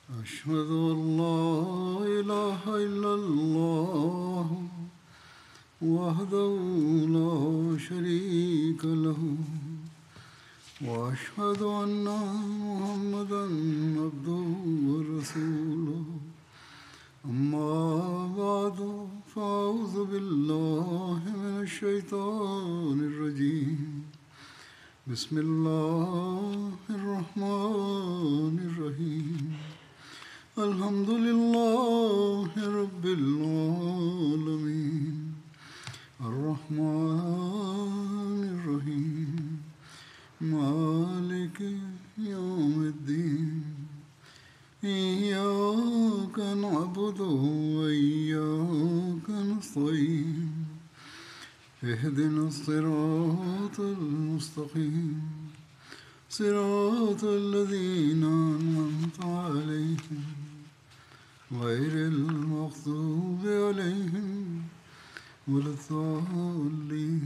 أشهد أن لا إله إلا الله وحده لا شريك له وأشهد أن محمدا عبده ورسوله أما بعد فأعوذ بالله من الشيطان الرجيم بسم الله الرحمن الرحيم الحمد لله رب العالمين الرحمن الرحيم مالك يوم الدين إياك نعبد وإياك نستعين اهدنا الصراط المستقيم صراط الذين أنعمت عليهم غير المغضوب عليهم ولا الضالين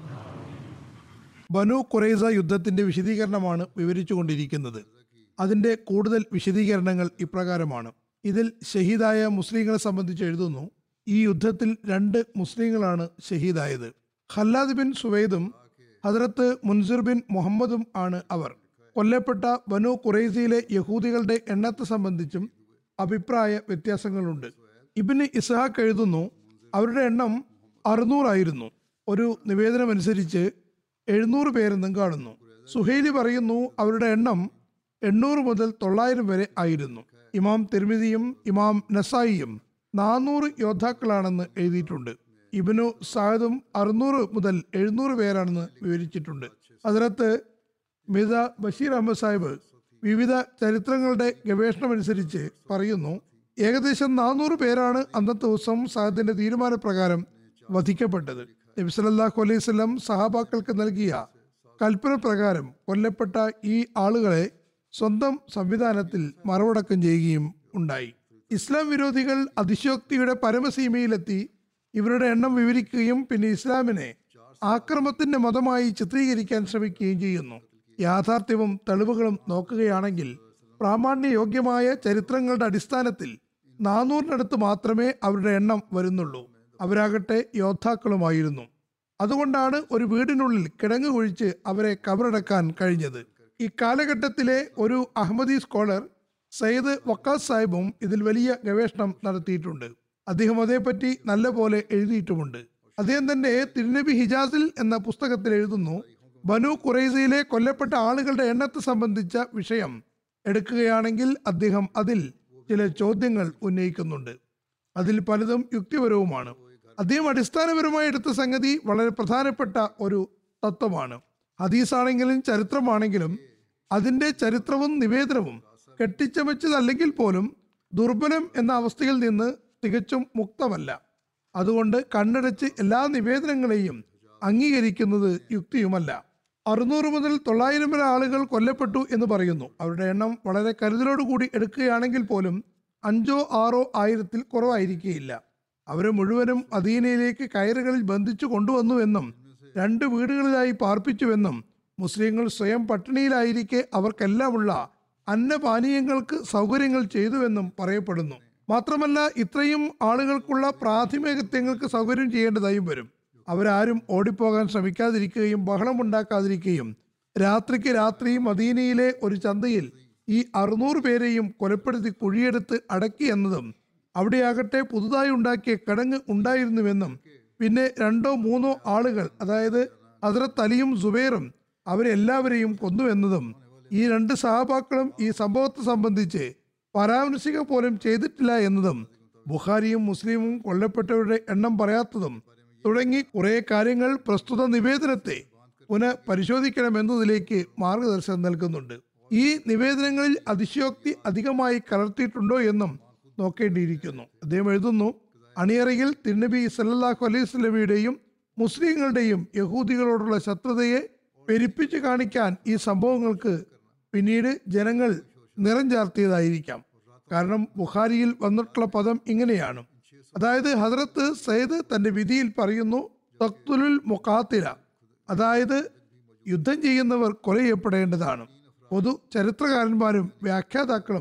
ബനു കുറൈസ യുദ്ധത്തിന്റെ വിശദീകരണമാണ് വിവരിച്ചുകൊണ്ടിരിക്കുന്നത് അതിന്റെ കൂടുതൽ വിശദീകരണങ്ങൾ ഇപ്രകാരമാണ് ഇതിൽ ഷഹീദായ മുസ്ലിങ്ങളെ സംബന്ധിച്ച് എഴുതുന്നു ഈ യുദ്ധത്തിൽ രണ്ട് മുസ്ലിങ്ങളാണ് ഷഹീദായത് ഖല്ലാദ് ബിൻ സുവൈദും ഹദ്രത്ത് മുൻസിർ ബിൻ മുഹമ്മദും ആണ് അവർ കൊല്ലപ്പെട്ട ബനു കുറൈസയിലെ യഹൂദികളുടെ എണ്ണത്തെ സംബന്ധിച്ചും അഭിപ്രായ വ്യത്യാസങ്ങളുണ്ട് ഇബിന് ഇസ്ഹാഖ് എഴുതുന്നു അവരുടെ എണ്ണം അറുന്നൂറായിരുന്നു ഒരു നിവേദനമനുസരിച്ച് എഴുന്നൂറ് പേരെന്നും കാണുന്നു സുഹൈലി പറയുന്നു അവരുടെ എണ്ണം എണ്ണൂറ് മുതൽ തൊള്ളായിരം വരെ ആയിരുന്നു ഇമാം തിരുമിതിയും ഇമാം നസായിയും നാനൂറ് യോദ്ധാക്കളാണെന്ന് എഴുതിയിട്ടുണ്ട് ഇബനു സാദും അറുന്നൂറ് മുതൽ എഴുന്നൂറ് പേരാണെന്ന് വിവരിച്ചിട്ടുണ്ട് അതിനകത്ത് മിത ബഷീർ അഹമ്മദ് സാഹിബ് വിവിധ ചരിത്രങ്ങളുടെ ഗവേഷണമനുസരിച്ച് പറയുന്നു ഏകദേശം നാനൂറ് പേരാണ് അന്നത്തെ ദിവസം സാഹിബിന്റെ തീരുമാനപ്രകാരം വധിക്കപ്പെട്ടത് നബി സല്ലല്ലാഹു അലൈഹി വസല്ലം സഹാബാക്കൾക്ക് നൽകിയ കൽപ്പന പ്രകാരം കൊല്ലപ്പെട്ട ഈ ആളുകളെ സ്വന്തം സംവിധാനത്തിൽ മറവടക്കം ചെയ്യുകയും ഉണ്ടായി ഇസ്ലാം വിരോധികൾ അതിശോക്തിയുടെ പരമസീമയിലെത്തി ഇവരുടെ എണ്ണം വിവരിക്കുകയും പിന്നെ ഇസ്ലാമിനെ ആക്രമത്തിന്റെ മതമായി ചിത്രീകരിക്കാൻ ശ്രമിക്കുകയും ചെയ്യുന്നു യാഥാർത്ഥ്യവും തെളിവുകളും നോക്കുകയാണെങ്കിൽ പ്രാമാണ്യയോഗ്യമായ ചരിത്രങ്ങളുടെ അടിസ്ഥാനത്തിൽ നാനൂറിനടുത്ത് മാത്രമേ അവരുടെ എണ്ണം വരുന്നുള്ളൂ അവരാകട്ടെ യോദ്ധാക്കളുമായിരുന്നു അതുകൊണ്ടാണ് ഒരു വീടിനുള്ളിൽ കിടങ്ങ് കുഴിച്ച് അവരെ കബറടക്കാൻ കഴിഞ്ഞത് ഈ കാലഘട്ടത്തിലെ ഒരു അഹമ്മദി സ്കോളർ സയ്യിദ് വക്കാസ് സാഹിബും ഇതിൽ വലിയ ഗവേഷണം നടത്തിയിട്ടുണ്ട് അദ്ദേഹം അതേപ്പറ്റി നല്ല പോലെ എഴുതിയിട്ടുമുണ്ട് അദ്ദേഹം തന്നെ തിരുനബി ഹിജാസിൽ എന്ന പുസ്തകത്തിൽ എഴുതുന്നു ബനു കുറൈസയിലെ കൊല്ലപ്പെട്ട ആളുകളുടെ എണ്ണത്തെ സംബന്ധിച്ച വിഷയം എടുക്കുകയാണെങ്കിൽ അദ്ദേഹം അതിൽ ചില ചോദ്യങ്ങൾ ഉന്നയിക്കുന്നുണ്ട് അതിൽ പലതും യുക്തിപരവുമാണ് അദ്ദേഹം അടിസ്ഥാനപരമായി എടുത്ത സംഗതി വളരെ പ്രധാനപ്പെട്ട ഒരു തത്വമാണ് ഹദീസാണെങ്കിലും ചരിത്രമാണെങ്കിലും അതിന്റെ ചരിത്രവും നിവേദനവും കെട്ടിച്ചമച്ചതല്ലെങ്കിൽ പോലും ദുർബലം എന്ന അവസ്ഥയിൽ നിന്ന് തികച്ചും മുക്തമല്ല അതുകൊണ്ട് കണ്ണടച്ച് എല്ലാ നിവേദനങ്ങളെയും അംഗീകരിക്കുന്നത് യുക്തിയുമല്ല അറുന്നൂറ് മുതൽ തൊള്ളായിരം വരെ ആളുകൾ കൊല്ലപ്പെട്ടു എന്ന് പറയുന്നു അവരുടെ എണ്ണം വളരെ കരുതലോടുകൂടി എടുക്കുകയാണെങ്കിൽ പോലും അഞ്ചോ ആറോ ആയിരത്തിൽ കുറവായിരിക്കുകയില്ല അവരെ മുഴുവനും അധീനയിലേക്ക് കയറുകളിൽ ബന്ധിച്ചു കൊണ്ടുവന്നുവെന്നും രണ്ട് വീടുകളിലായി പാർപ്പിച്ചുവെന്നും മുസ്ലിങ്ങൾ സ്വയം പട്ടിണിയിലായിരിക്കെ അവർക്കെല്ലാമുള്ള അന്നപാനീയങ്ങൾക്ക് സൗകര്യങ്ങൾ ചെയ്തുവെന്നും പറയപ്പെടുന്നു മാത്രമല്ല ഇത്രയും ആളുകൾക്കുള്ള പ്രാഥമികത്യങ്ങൾക്ക് സൗകര്യം ചെയ്യേണ്ടതായും വരും അവരാരും ഓടിപ്പോകാൻ ശ്രമിക്കാതിരിക്കുകയും ബഹളമുണ്ടാക്കാതിരിക്കുകയും രാത്രിക്ക് രാത്രി മദീനയിലെ ഒരു ചന്തയിൽ ഈ അറുന്നൂറ് പേരെയും കൊലപ്പെടുത്തി കുഴിയെടുത്ത് അടക്കി എന്നതും അവിടെയാകട്ടെ പുതുതായി ഉണ്ടാക്കിയ കിടങ്ങ് ഉണ്ടായിരുന്നുവെന്നും പിന്നെ രണ്ടോ മൂന്നോ ആളുകൾ അതായത് ഹസ്രത്ത് അലിയും സുബൈറും അവരെല്ലാവരെയും കൊന്നുവെന്നതും ഈ രണ്ട് സഹാബാക്കളും ഈ സംഭവത്തെ സംബന്ധിച്ച് പരാമർശിക പോലും ചെയ്തിട്ടില്ല എന്നതും ബുഖാരിയും മുസ്ലിമും കൊല്ലപ്പെട്ടവരുടെ എണ്ണം പറയാത്തതും തുടങ്ങി കുറെ കാര്യങ്ങൾ പ്രസ്തുത നിവേദനത്തെ പുനഃ പരിശോധിക്കണമെന്നതിലേക്ക് മാർഗദർശനം നൽകുന്നുണ്ട് ഈ നിവേദനങ്ങളിൽ അതിശയോക്തി അധികമായി കലർത്തിയിട്ടുണ്ടോ എന്നും നോക്കേണ്ടിയിരിക്കുന്നു അദ്ദേഹം എഴുതുന്നു അണിയറയിൽ തിരുനബി സല്ലല്ലാഹു അലൈഹി സ്വലമിയുടെയും മുസ്ലിങ്ങളുടെയും യഹൂദികളോടുള്ള ശത്രുതയെ പെരുപ്പിച്ചു കാണിക്കാൻ ഈ സംഭവങ്ങൾക്ക് പിന്നീട് ജനങ്ങൾ നിറം ചാർത്തിയതായിരിക്കാം കാരണം ബുഖാരിയിൽ വന്നിട്ടുള്ള പദം ഇങ്ങനെയാണ് അതായത് ഹസ്രത്ത് സയ്യിദ് തന്റെ വിധിയിൽ പറയുന്നു തക്തുലുൽ മുഖാത്തിര അതായത് യുദ്ധം ചെയ്യുന്നവർ കൊല ചെയ്യപ്പെടേണ്ടതാണ് പൊതു ചരിത്രകാരന്മാരും വ്യാഖ്യാതാക്കളും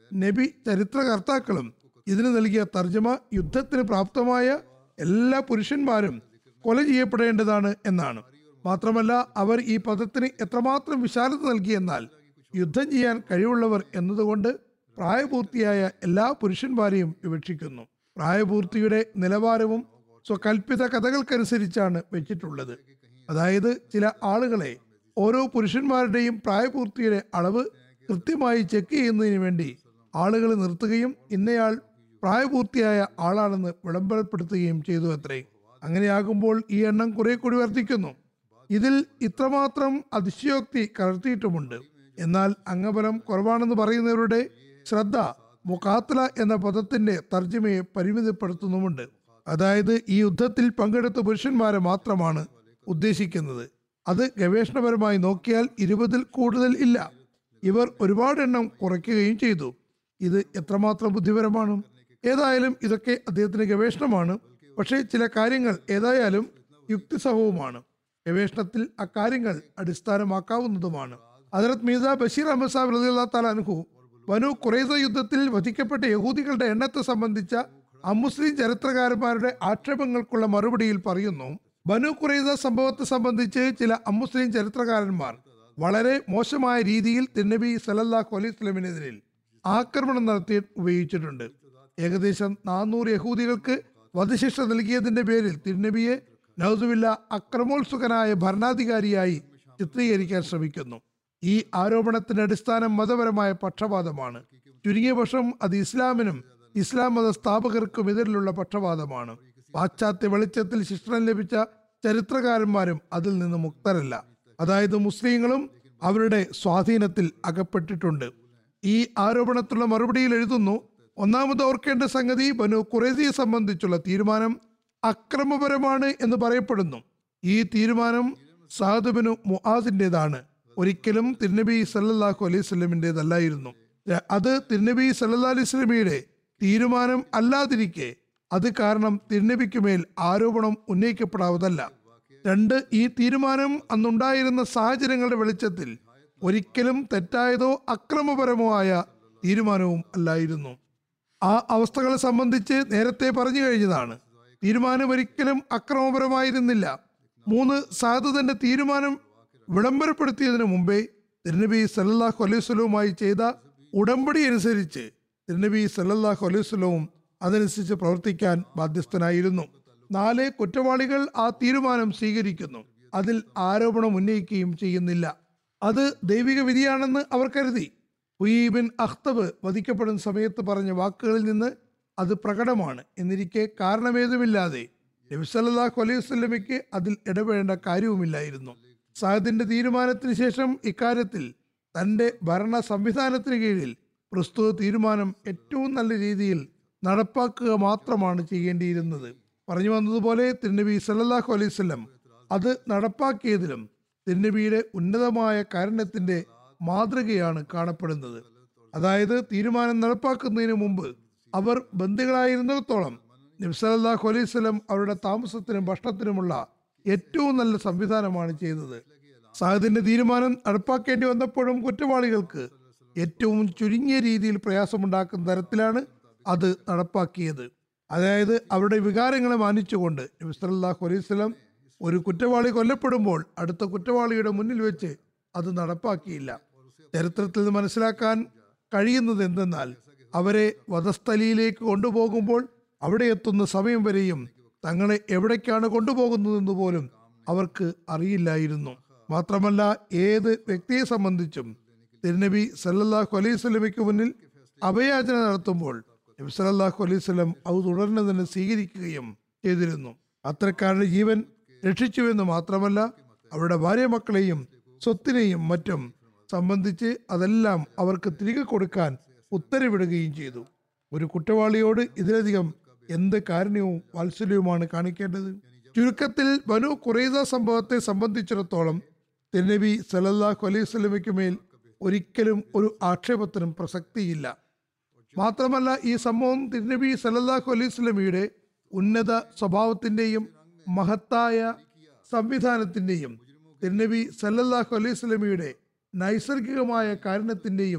നബി ചരിത്രകർത്താക്കളും ഇതിന് നൽകിയ തർജ്ജമ യുദ്ധത്തിന് പ്രാപ്തമായ എല്ലാ പുരുഷന്മാരും കൊല ചെയ്യപ്പെടേണ്ടതാണ് എന്നാണ് മാത്രമല്ല അവർ ഈ പദത്തിന് എത്രമാത്രം വിശാലത നൽകിയെന്നാൽ യുദ്ധം ചെയ്യാൻ കഴിവുള്ളവർ എന്നതുകൊണ്ട് പ്രായപൂർത്തിയായ എല്ലാ പുരുഷന്മാരെയും വിവക്ഷിക്കുന്നു പ്രായപൂർത്തിയുടെ നിലവാരവും സ്വകൽപ്പിത കഥകൾക്കനുസരിച്ചാണ് വെച്ചിട്ടുള്ളത് അതായത് ചില ആളുകളെ ഓരോ പുരുഷന്മാരുടെയും പ്രായപൂർത്തിയുടെ അളവ് കൃത്യമായി ചെക്ക് ചെയ്യുന്നതിന് വേണ്ടി ആളുകൾ നിർത്തുകയും ഇന്നയാൾ പ്രായപൂർത്തിയായ ആളാണെന്ന് വിളംബരപ്പെടുത്തുകയും ചെയ്തു അത്രേ അങ്ങനെയാകുമ്പോൾ ഈ എണ്ണം കുറെ കൂടി വർദ്ധിക്കുന്നു ഇതിൽ ഇത്രമാത്രം അതിശയോക്തി കലർത്തിയിട്ടുമുണ്ട് എന്നാൽ അംഗബലം കുറവാണെന്ന് പറയുന്നവരുടെ ശ്രദ്ധ മുഖാത്തല എന്ന പദത്തിന്റെ തർജ്ജമയെ പരിമിതപ്പെടുത്തുന്നുമുണ്ട് അതായത് ഈ യുദ്ധത്തിൽ പങ്കെടുത്ത പുരുഷന്മാരെ മാത്രമാണ് ഉദ്ദേശിക്കുന്നത് അത് ഗവേഷണപരമായി നോക്കിയാൽ ഇരുപതിൽ കൂടുതൽ ഇല്ല ഇവർ ഒരുപാട് എണ്ണം കുറയ്ക്കുകയും ചെയ്തു ഇത് എത്രമാത്രം ബുദ്ധിപരമാണ് ഏതായാലും ഇതൊക്കെ അദ്ദേഹത്തിന്റെ ഗവേഷണമാണ് പക്ഷേ ചില കാര്യങ്ങൾ ഏതായാലും യുക്തിസഹവുമാണ് ഗവേഷണത്തിൽ അക്കാര്യങ്ങൾ അടിസ്ഥാനമാക്കാവുന്നതുമാണ് ഹജറത് മീസ ബഷീർ അഹമ്മദ് സാബ് റളിയല്ലാഹു തആല അൻഹു വനു ഖുറൈസ യുദ്ധത്തിൽ വധിക്കപ്പെട്ട യഹൂദികളുടെ എണ്ണത്തെ സംബന്ധിച്ച അമുസ്ലിം ചരിത്രകാരന്മാരുടെ ആക്ഷേപങ്ങൾക്കുള്ള മറുപടിയിൽ പറയുന്നു ബനു ഖുറൈസ സംഭവത്തെ സംബന്ധിച്ച് ചില അമുസ്ലിം ചരിത്രകാരന്മാർ വളരെ മോശമായ രീതിയിൽ തിന്നബി സലല്ലാഹു അലൈഹി സ്വലമിനെതിരിൽ ആക്രമണം നടത്തി ഉപയോഗിച്ചിട്ടുണ്ട് ഏകദേശം നാനൂറ് യഹൂദികൾക്ക് വധശിക്ഷ നൽകിയതിന്റെ പേരിൽ തിരുനബിയെ നൗസുവില്ല അക്രമോത്സുകനായ ഭരണാധികാരിയായി ചിത്രീകരിക്കാൻ ശ്രമിക്കുന്നു ഈ ആരോപണത്തിന്റെ അടിസ്ഥാനം മതപരമായ പക്ഷപാതമാണ് ചുരുങ്ങിയ പക്ഷം അത് ഇസ്ലാമിനും ഇസ്ലാം മത സ്ഥാപകർക്കും എതിരിലുള്ള പക്ഷപാതമാണ് പാശ്ചാത്യ വെളിച്ചത്തിൽ ശിക്ഷണം ലഭിച്ച ചരിത്രകാരന്മാരും അതിൽ നിന്ന് മുക്തരല്ല അതായത് മുസ്ലിങ്ങളും അവരുടെ സ്വാധീനത്തിൽ അകപ്പെട്ടിട്ടുണ്ട് ഈ ആരോപണത്തിലുള്ള മറുപടിയിൽ എഴുതുന്നു ഒന്നാമത് ഓർക്കേണ്ട സംഗതി ബനു ഖുറൈസിയെ സംബന്ധിച്ചുള്ള തീരുമാനം അക്രമപരമാണ് എന്ന് പറയപ്പെടുന്നു ഈ തീരുമാനം സാദുബിനു മുആസിൻ്റെതാണ് ഒരിക്കലും തിരുനബി സല്ലല്ലാഹു അലൈഹി സ്വലമിൻ്റെതല്ലായിരുന്നു അത് തിരുനബി സല്ലല്ലാഹു അലൈഹി സ്വലമിയുടെ തീരുമാനം അല്ലാതിരിക്കെ അത് കാരണം തിരുനബിക്കുമേൽ ആരോപണം ഉന്നയിക്കപ്പെടാവതല്ല രണ്ട് ഈ തീരുമാനം അന്നുണ്ടായിരുന്ന സാഹചര്യങ്ങളുടെ വെളിച്ചത്തിൽ ഒരിക്കലും തെറ്റായതോ അക്രമപരമോ ആയ തീരുമാനവും അല്ലായിരുന്നു ആ അവസ്ഥകളെ സംബന്ധിച്ച് നേരത്തെ പറഞ്ഞു കഴിഞ്ഞതാണ് തീരുമാനം ഒരിക്കലും അക്രമപരമായിരുന്നില്ല മൂന്ന് സാധു തന്റെ തീരുമാനം വിളംബരപ്പെടുത്തിയതിനു മുമ്പേ തിരുനബി സല്ലല്ലാഹു അലൈഹി സ്വലവുമായി ചെയ്ത ഉടമ്പടി അനുസരിച്ച് തിരുനബി സല്ലല്ലാഹു അലൈഹി സ്വലവും അതനുസരിച്ച് പ്രവർത്തിക്കാൻ ബാധ്യസ്ഥനായിരുന്നു നാല് കുറ്റവാളികൾ ആ തീരുമാനം സ്വീകരിക്കുന്നു അതിൽ ആരോപണം ഉന്നയിക്കുകയും ചെയ്യുന്നില്ല അത് ദൈവിക വിധിയാണെന്ന് അവർ കരുതി ഹുയീബിൻ അഖ്തബ് വധിക്കപ്പെടുന്ന സമയത്ത് പറഞ്ഞ വാക്കുകളിൽ നിന്ന് അത് പ്രകടമാണ് എന്നിരിക്കെ കാരണമേതുമില്ലാതെ നബിസല്ലാഹു അലൈഹി വസ്ലമയ്ക്ക് അതിൽ ഇടപെടേണ്ട കാര്യവുമില്ലായിരുന്നു സാഹിദിന്റെ തീരുമാനത്തിന് ശേഷം ഇക്കാര്യത്തിൽ തന്റെ ഭരണ സംവിധാനത്തിന് കീഴിൽ പ്രസ്തുത തീരുമാനം ഏറ്റവും നല്ല രീതിയിൽ നടപ്പാക്കുക മാത്രമാണ് ചെയ്യേണ്ടിയിരുന്നത് പറഞ്ഞു വന്നതുപോലെ തിരുനബി സല്ലല്ലാഹു അലൈഹി വസല്ലം അത് നടപ്പാക്കിയതിലും തിരുനബിയുടെ ഉന്നതമായ കാരണത്തിന്റെ മാതൃകയാണ് കാണപ്പെടുന്നത് അതായത് തീരുമാനം നടപ്പാക്കുന്നതിന് മുമ്പ് അവർ ബന്ദികളായിരുന്നിടത്തോളം നബ്സലാഹു അലൈഹി സ്വലം അവരുടെ താമസത്തിനും ഭക്ഷണത്തിനുമുള്ള ഏറ്റവും നല്ല സംവിധാനമാണ് ചെയ്തത് സാഹിദിന്റെ തീരുമാനം നടപ്പാക്കേണ്ടി വന്നപ്പോഴും കുറ്റവാളികൾക്ക് ഏറ്റവും ചുരുങ്ങിയ രീതിയിൽ പ്രയാസമുണ്ടാക്കുന്ന തരത്തിലാണ് അത് നടപ്പാക്കിയത് അതായത് അവരുടെ വികാരങ്ങളെ മാനിച്ചുകൊണ്ട് നബ്സലാഹു അലൈഹി സ്വലം ഒരു കുറ്റവാളി കൊല്ലപ്പെടുമ്പോൾ അടുത്ത കുറ്റവാളിയുടെ മുന്നിൽ വെച്ച് അത് നടപ്പാക്കിയില്ല ചരിത്രത്തിൽ നിന്ന് മനസ്സിലാക്കാൻ കഴിയുന്നത് എന്തെന്നാൽ അവരെ വധസ്ഥലിയിലേക്ക് കൊണ്ടുപോകുമ്പോൾ അവിടെ എത്തുന്ന സമയം വരെയും തങ്ങളെ എവിടേക്കാണ് കൊണ്ടുപോകുന്നതെന്ന് പോലും അവർക്ക് അറിയില്ലായിരുന്നു മാത്രമല്ല ഏത് വ്യക്തിയെ സംബന്ധിച്ചും തിരുനബി സല്ലല്ലാഹു അലൈഹി സ്വലമയ്ക്ക് മുന്നിൽ അഭയാചന നടത്തുമ്പോൾ നബി സല്ലല്ലാഹു അലൈഹി സ്വലം അത് തുടർന്ന് തന്നെ സ്വീകരിക്കുകയും ചെയ്തിരുന്നു അത്തരക്കാരുടെ ജീവൻ രക്ഷിച്ചുവെന്ന് മാത്രമല്ല അവരുടെ ഭാര്യ മക്കളെയും സ്വത്തിനെയും മറ്റും സംബന്ധിച്ച് അതെല്ലാം അവർക്ക് തിരികെ കൊടുക്കാൻ ഉത്തരവിടുകയും ചെയ്തു ഒരു കുറ്റവാളിയോട് ഇതിലധികം എന്ത് കാരുണ്യവും വാത്സല്യവുമാണ് കാണിക്കേണ്ടത് ചുരുക്കത്തിൽ ബനു ഖുറൈസ സംഭവത്തെ സംബന്ധിച്ചിടത്തോളം തിരുനബി സല്ലല്ലാഹു അലൈഹി സ്വലമയ്ക്ക് മേൽ ഒരിക്കലും ഒരു ആക്ഷേപത്തിനും പ്രസക്തിയില്ല മാത്രമല്ല ഈ സംഭവം തിരുനബി സല്ലല്ലാഹു അലൈഹി സ്വലമിയുടെ ഉന്നത സ്വഭാവത്തിന്റെയും മഹത്തായ സംവിധാനത്തിന്റെയും തിരുനബി സല്ലല്ലാഹു അലൈഹി സ്വലമിയുടെ നൈസർഗികമായ കാരണത്തിന്റെയും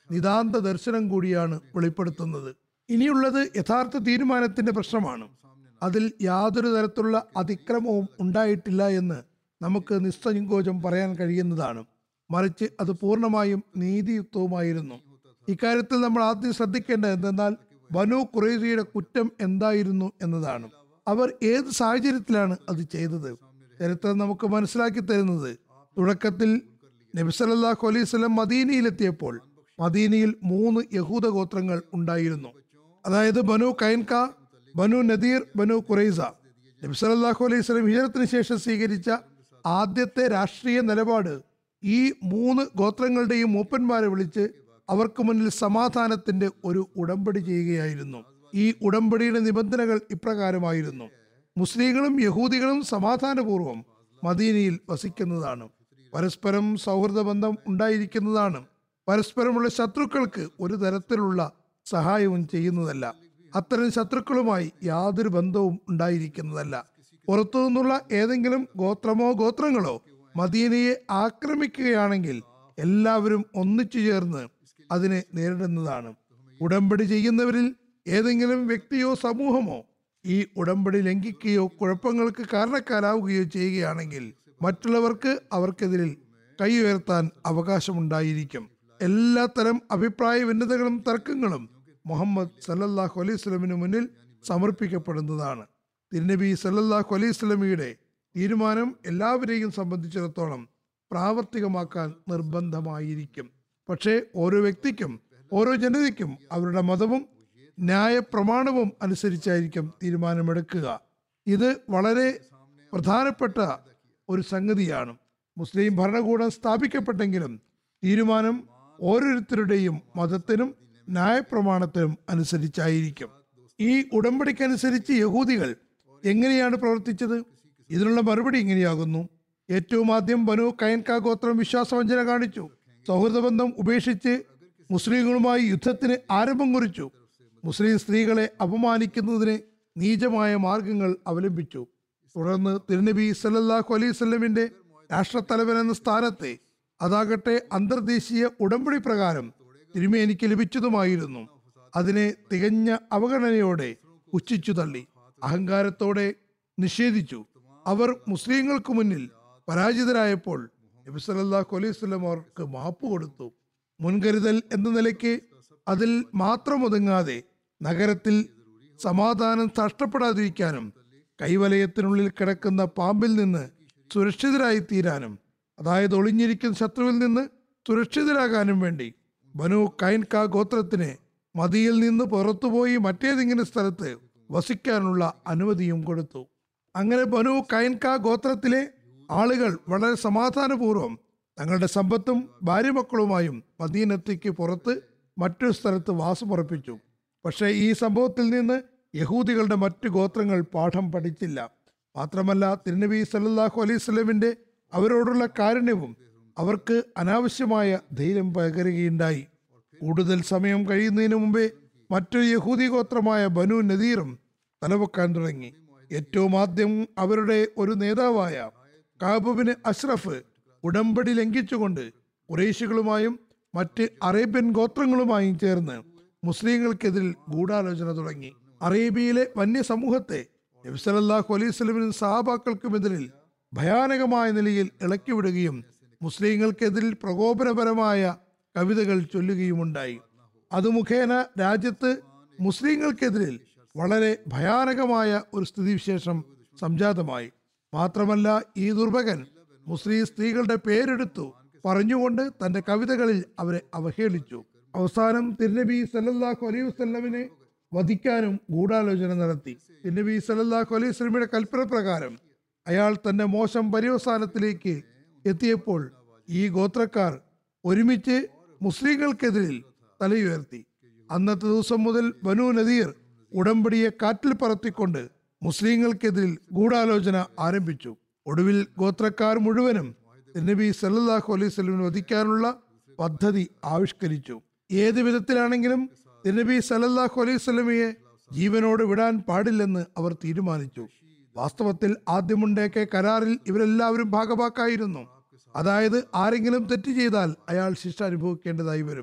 നിതാന്ത ദർശനം കൂടിയാണ് വെളിപ്പെടുത്തുന്നത് ഇനിയുള്ളത് യഥാർത്ഥ തീരുമാനത്തിന്റെ പ്രശ്നമാണ് അതിൽ യാതൊരു തരത്തിലുള്ള അതിക്രമവും ഉണ്ടായിട്ടില്ല എന്ന് നമുക്ക് നിസ്സങ്കോചം പറയാൻ കഴിയുന്നതാണ് മറിച്ച് അത് പൂർണ്ണമായും നീതിയുക്തവുമായിരുന്നു ഇക്കാര്യത്തിൽ നമ്മൾ ആദ്യം ശ്രദ്ധിക്കേണ്ടത് എന്തെന്നാൽ ബനു കുറേസിയുടെ കുറ്റം എന്തായിരുന്നു എന്നതാണ് അവർ ഏത് സാഹചര്യത്തിലാണ് അത് ചെയ്തത് ചരിത്രം നമുക്ക് മനസ്സിലാക്കി തരുന്നത് തുടക്കത്തിൽ നബിസലല്ലാഹു അലൈഹി സ്വലം മദീനയിലെത്തിയപ്പോൾ മദീനയിൽ മൂന്ന് യഹൂദ ഗോത്രങ്ങൾ ഉണ്ടായിരുന്നു അതായത് ബനു കൈൻക ബനു നദീർ ബനു ഖുറൈസ നബിസലല്ലാഹു അലൈഹി സ്വലം ഹിജറത്തിന് ശേഷം സ്വീകരിച്ച ആദ്യത്തെ രാഷ്ട്രീയ നിലപാട് ഈ മൂന്ന് ഗോത്രങ്ങളുടെയും മൂപ്പന്മാരെ വിളിച്ച് അവർക്ക് മുന്നിൽ സമാധാനത്തിന്റെ ഒരു ഉടമ്പടി ചെയ്യുകയായിരുന്നു ഈ ഉടമ്പടിയുടെ നിബന്ധനകൾ ഇപ്രകാരമായിരുന്നു മുസ്ലിങ്ങളും യഹൂദികളും സമാധാനപൂർവ്വം മദീനയിൽ വസിക്കുന്നതാണ് പരസ്പരം സൗഹൃദ ബന്ധം ഉണ്ടായിരിക്കുന്നതാണ് പരസ്പരമുള്ള ശത്രുക്കൾക്ക് ഒരു തരത്തിലുള്ള സഹായവും ചെയ്യുന്നതല്ല അത്തരം ശത്രുക്കളുമായി യാതൊരു ബന്ധവും ഉണ്ടായിരിക്കുന്നതല്ല പുറത്തു നിന്നുള്ള ഏതെങ്കിലും ഗോത്രമോ ഗോത്രങ്ങളോ മദീനയെ ആക്രമിക്കുകയാണെങ്കിൽ എല്ലാവരും ഒന്നിച്ചു ചേർന്ന് അതിനെ നേരിടുന്നതാണ് ഉടമ്പടി ചെയ്യുന്നവരിൽ ഏതെങ്കിലും വ്യക്തിയോ സമൂഹമോ ഈ ഉടമ്പടി ലംഘിക്കുകയോ കുഴപ്പങ്ങൾക്ക് കാരണക്കാരാവുകയോ ചെയ്യുകയാണെങ്കിൽ മറ്റുള്ളവർക്ക് അവർക്കെതിരിൽ കൈ ഉയർത്താൻ അവകാശമുണ്ടായിരിക്കും എല്ലാത്തരം അഭിപ്രായ ഭിന്നതകളും തർക്കങ്ങളും മുഹമ്മദ് സല്ലല്ലാഹു അലൈഹി സ്വലമിന് മുന്നിൽ സമർപ്പിക്കപ്പെടുന്നതാണ് തിരുനബി സല്ലല്ലാഹു അലൈഹി സ്വലമിയുടെ തീരുമാനം എല്ലാവരെയും സംബന്ധിച്ചിടത്തോളം പ്രാവർത്തികമാക്കാൻ നിർബന്ധമായിരിക്കും പക്ഷേ ഓരോ വ്യക്തിക്കും ഓരോ ജനതയ്ക്കും അവരുടെ മതവും ന്യായ പ്രമാണവും അനുസരിച്ചായിരിക്കും തീരുമാനമെടുക്കുക ഇത് വളരെ പ്രധാനപ്പെട്ട ഒരു സംഗതിയാണ് മുസ്ലിം ഭരണകൂടം സ്ഥാപിക്കപ്പെട്ടെങ്കിലും തീരുമാനം ഓരോരുത്തരുടെയും മതത്തിനും ന്യായപ്രമാണത്തിനും അനുസരിച്ചായിരിക്കും ഈ ഉടമ്പടിക്കനുസരിച്ച് യഹൂദികൾ എങ്ങനെയാണ് പ്രവർത്തിച്ചത് ഇതിനുള്ള മറുപടി ഇങ്ങനെയാകുന്നു ഏറ്റവും ആദ്യം ബനു കയൻക ഗോത്രം വിശ്വാസവഞ്ചന കാണിച്ചു സൗഹൃദബന്ധം ഉപേക്ഷിച്ച് മുസ്ലിങ്ങളുമായി യുദ്ധത്തിന് ആരംഭം കുറിച്ചു മുസ്ലിം സ്ത്രീകളെ അപമാനിക്കുന്നതിന് നീചമായ മാർഗങ്ങൾ അവലംബിച്ചു തുടർന്ന് തിരുനബി സല്ലല്ലാഹു അലൈഹി സ്വലമിന്റെ രാഷ്ട്രത്തലവൻ എന്ന സ്ഥാനത്തെ അതാകട്ടെ അന്തർദേശീയ ഉടമ്പടി പ്രകാരം തിരുമേനിക്ക് ലഭിച്ചതുമായിരുന്നു അതിനെ തികഞ്ഞ അവഗണനയോടെ പുച്ഛിച്ചു തള്ളി അഹങ്കാരത്തോടെ നിഷേധിച്ചു അവർ മുസ്ലിങ്ങൾക്ക് മുന്നിൽ പരാജിതരായപ്പോൾ നബി സല്ലല്ലാഹു അലൈഹി വസല്ലം അവർക്ക് മാപ്പ് കൊടുത്തു മുൻകരുതൽ എന്ന നിലയ്ക്ക് അതിൽ മാത്രം ഒതുങ്ങാതെ നഗരത്തിൽ സമാധാനം നഷ്ടപ്പെടാതിരിക്കാനും കൈവലയത്തിനുള്ളിൽ കിടക്കുന്ന പാമ്പിൽ നിന്ന് സുരക്ഷിതരായി തീരാനും അതായത് ഒളിഞ്ഞിരിക്കുന്ന ശത്രുവിൽ നിന്ന് സുരക്ഷിതരാകാനും വേണ്ടി ബനു കൈൻക ഗോത്രത്തിന് മതിയിൽ നിന്ന് പുറത്തുപോയി മറ്റേതെങ്കിലും സ്ഥലത്ത് വസിക്കാനുള്ള അനുമതിയും കൊടുത്തു അങ്ങനെ ബനു കൈൻക ഗോത്രത്തിലെ ആളുകൾ വളരെ സമാധാനപൂർവ്വം തങ്ങളുടെ സമ്പത്തും ഭാര്യമക്കളുമായും മദീനത്തേക്ക് പുറത്ത് മറ്റൊരു സ്ഥലത്ത് വാസമുറപ്പിച്ചു പക്ഷേ ഈ സംഭവത്തിൽ നിന്ന് യഹൂദികളുടെ മറ്റു ഗോത്രങ്ങൾ പാഠം പഠിച്ചില്ല മാത്രമല്ല തിരുനബി സല്ലല്ലാഹു അലൈഹി സ്വലമിന്റെ അവരോടുള്ള കാരുണ്യവും അവർക്ക് അനാവശ്യമായ ധൈര്യം പകരുകയുണ്ടായി കൂടുതൽ സമയം കഴിയുന്നതിന് മുമ്പേ മറ്റൊരു യഹൂദി ഗോത്രമായ ബനു നദീറും തലവെക്കാൻ തുടങ്ങി ഏറ്റവും ആദ്യം അവരുടെ ഒരു നേതാവായ കാബുബിന് അഷ്റഫ് ഉടമ്പടി ലംഘിച്ചുകൊണ്ട് കുറേശികളുമായും മറ്റ് അറേബ്യൻ ഗോത്രങ്ങളുമായും ചേർന്ന് മുസ്ലിങ്ങൾക്കെതിരിൽ ഗൂഢാലോചന തുടങ്ങി അറേബ്യയിലെ വന്യസമൂഹത്തെ നബ്സലല്ലാഹു അലൈഹി സ്വലമിനും സഹാബാക്കൾക്കുമെതിരിൽ ഭയാനകമായ നിലയിൽ ഇളക്കിവിടുകയും മുസ്ലിങ്ങൾക്കെതിരിൽ പ്രകോപനപരമായ കവിതകൾ ചൊല്ലുകയുമുണ്ടായി അത് മുഖേന രാജ്യത്ത് മുസ്ലിങ്ങൾക്കെതിരിൽ വളരെ ഭയാനകമായ ഒരു സ്ഥിതിവിശേഷം സംജാതമായി മാത്രമല്ല ഈ ദുർഭകൻ മുസ്ലിം സ്ത്രീകളുടെ പേരെടുത്തു പറഞ്ഞുകൊണ്ട് തന്റെ കവിതകളിൽ അവരെ അവഹേളിച്ചു അവസാനം തിരുനബി സല്ലല്ലാഹു അലൈഹി വസല്ലമിനെ വധിക്കാനും ഗൂഢാലോചന നടത്തി തിരുനബി സല്ലല്ലാഹു അലൈഹി വസല്ലമയുടെ കൽപ്പന പ്രകാരം അയാൾ തന്റെ മോശം പര്യവസാനത്തിലേക്ക് എത്തിയപ്പോൾ ഈ ഗോത്രക്കാർ ഒരുമിച്ച് മുസ്ലിങ്ങൾക്കെതിരിൽ തലയുയർത്തി അന്നത്തെ ദിവസം മുതൽ ബനു നദീർ ഉടമ്പടിയെ കാറ്റിൽ പറത്തിക്കൊണ്ട് മുസ്ലിങ്ങൾക്കെതിരിൽ ഗൂഢാലോചന ആരംഭിച്ചു ഒടുവിൽ ഗോത്രക്കാർ മുഴുവനും നബി സല്ലല്ലാഹു അലൈഹി സ്വലമിനെ വധിക്കാനുള്ള പദ്ധതി ആവിഷ്കരിച്ചു ഏത് വിധത്തിലാണെങ്കിലും നബി സല്ലല്ലാഹു അലൈഹി സ്വലമിയെ ജീവനോട് വിടാൻ പാടില്ലെന്ന് അവർ തീരുമാനിച്ചു വാസ്തവത്തിൽ ആദ്യമുണ്ടാക്കിയ കരാറിൽ ഇവരെല്ലാവരും ഭാഗവാക്കായിരുന്നു അതായത് ആരെങ്കിലും തെറ്റ് ചെയ്താൽ അയാൾ ശിക്ഷ അനുഭവിക്കേണ്ടതായി വരും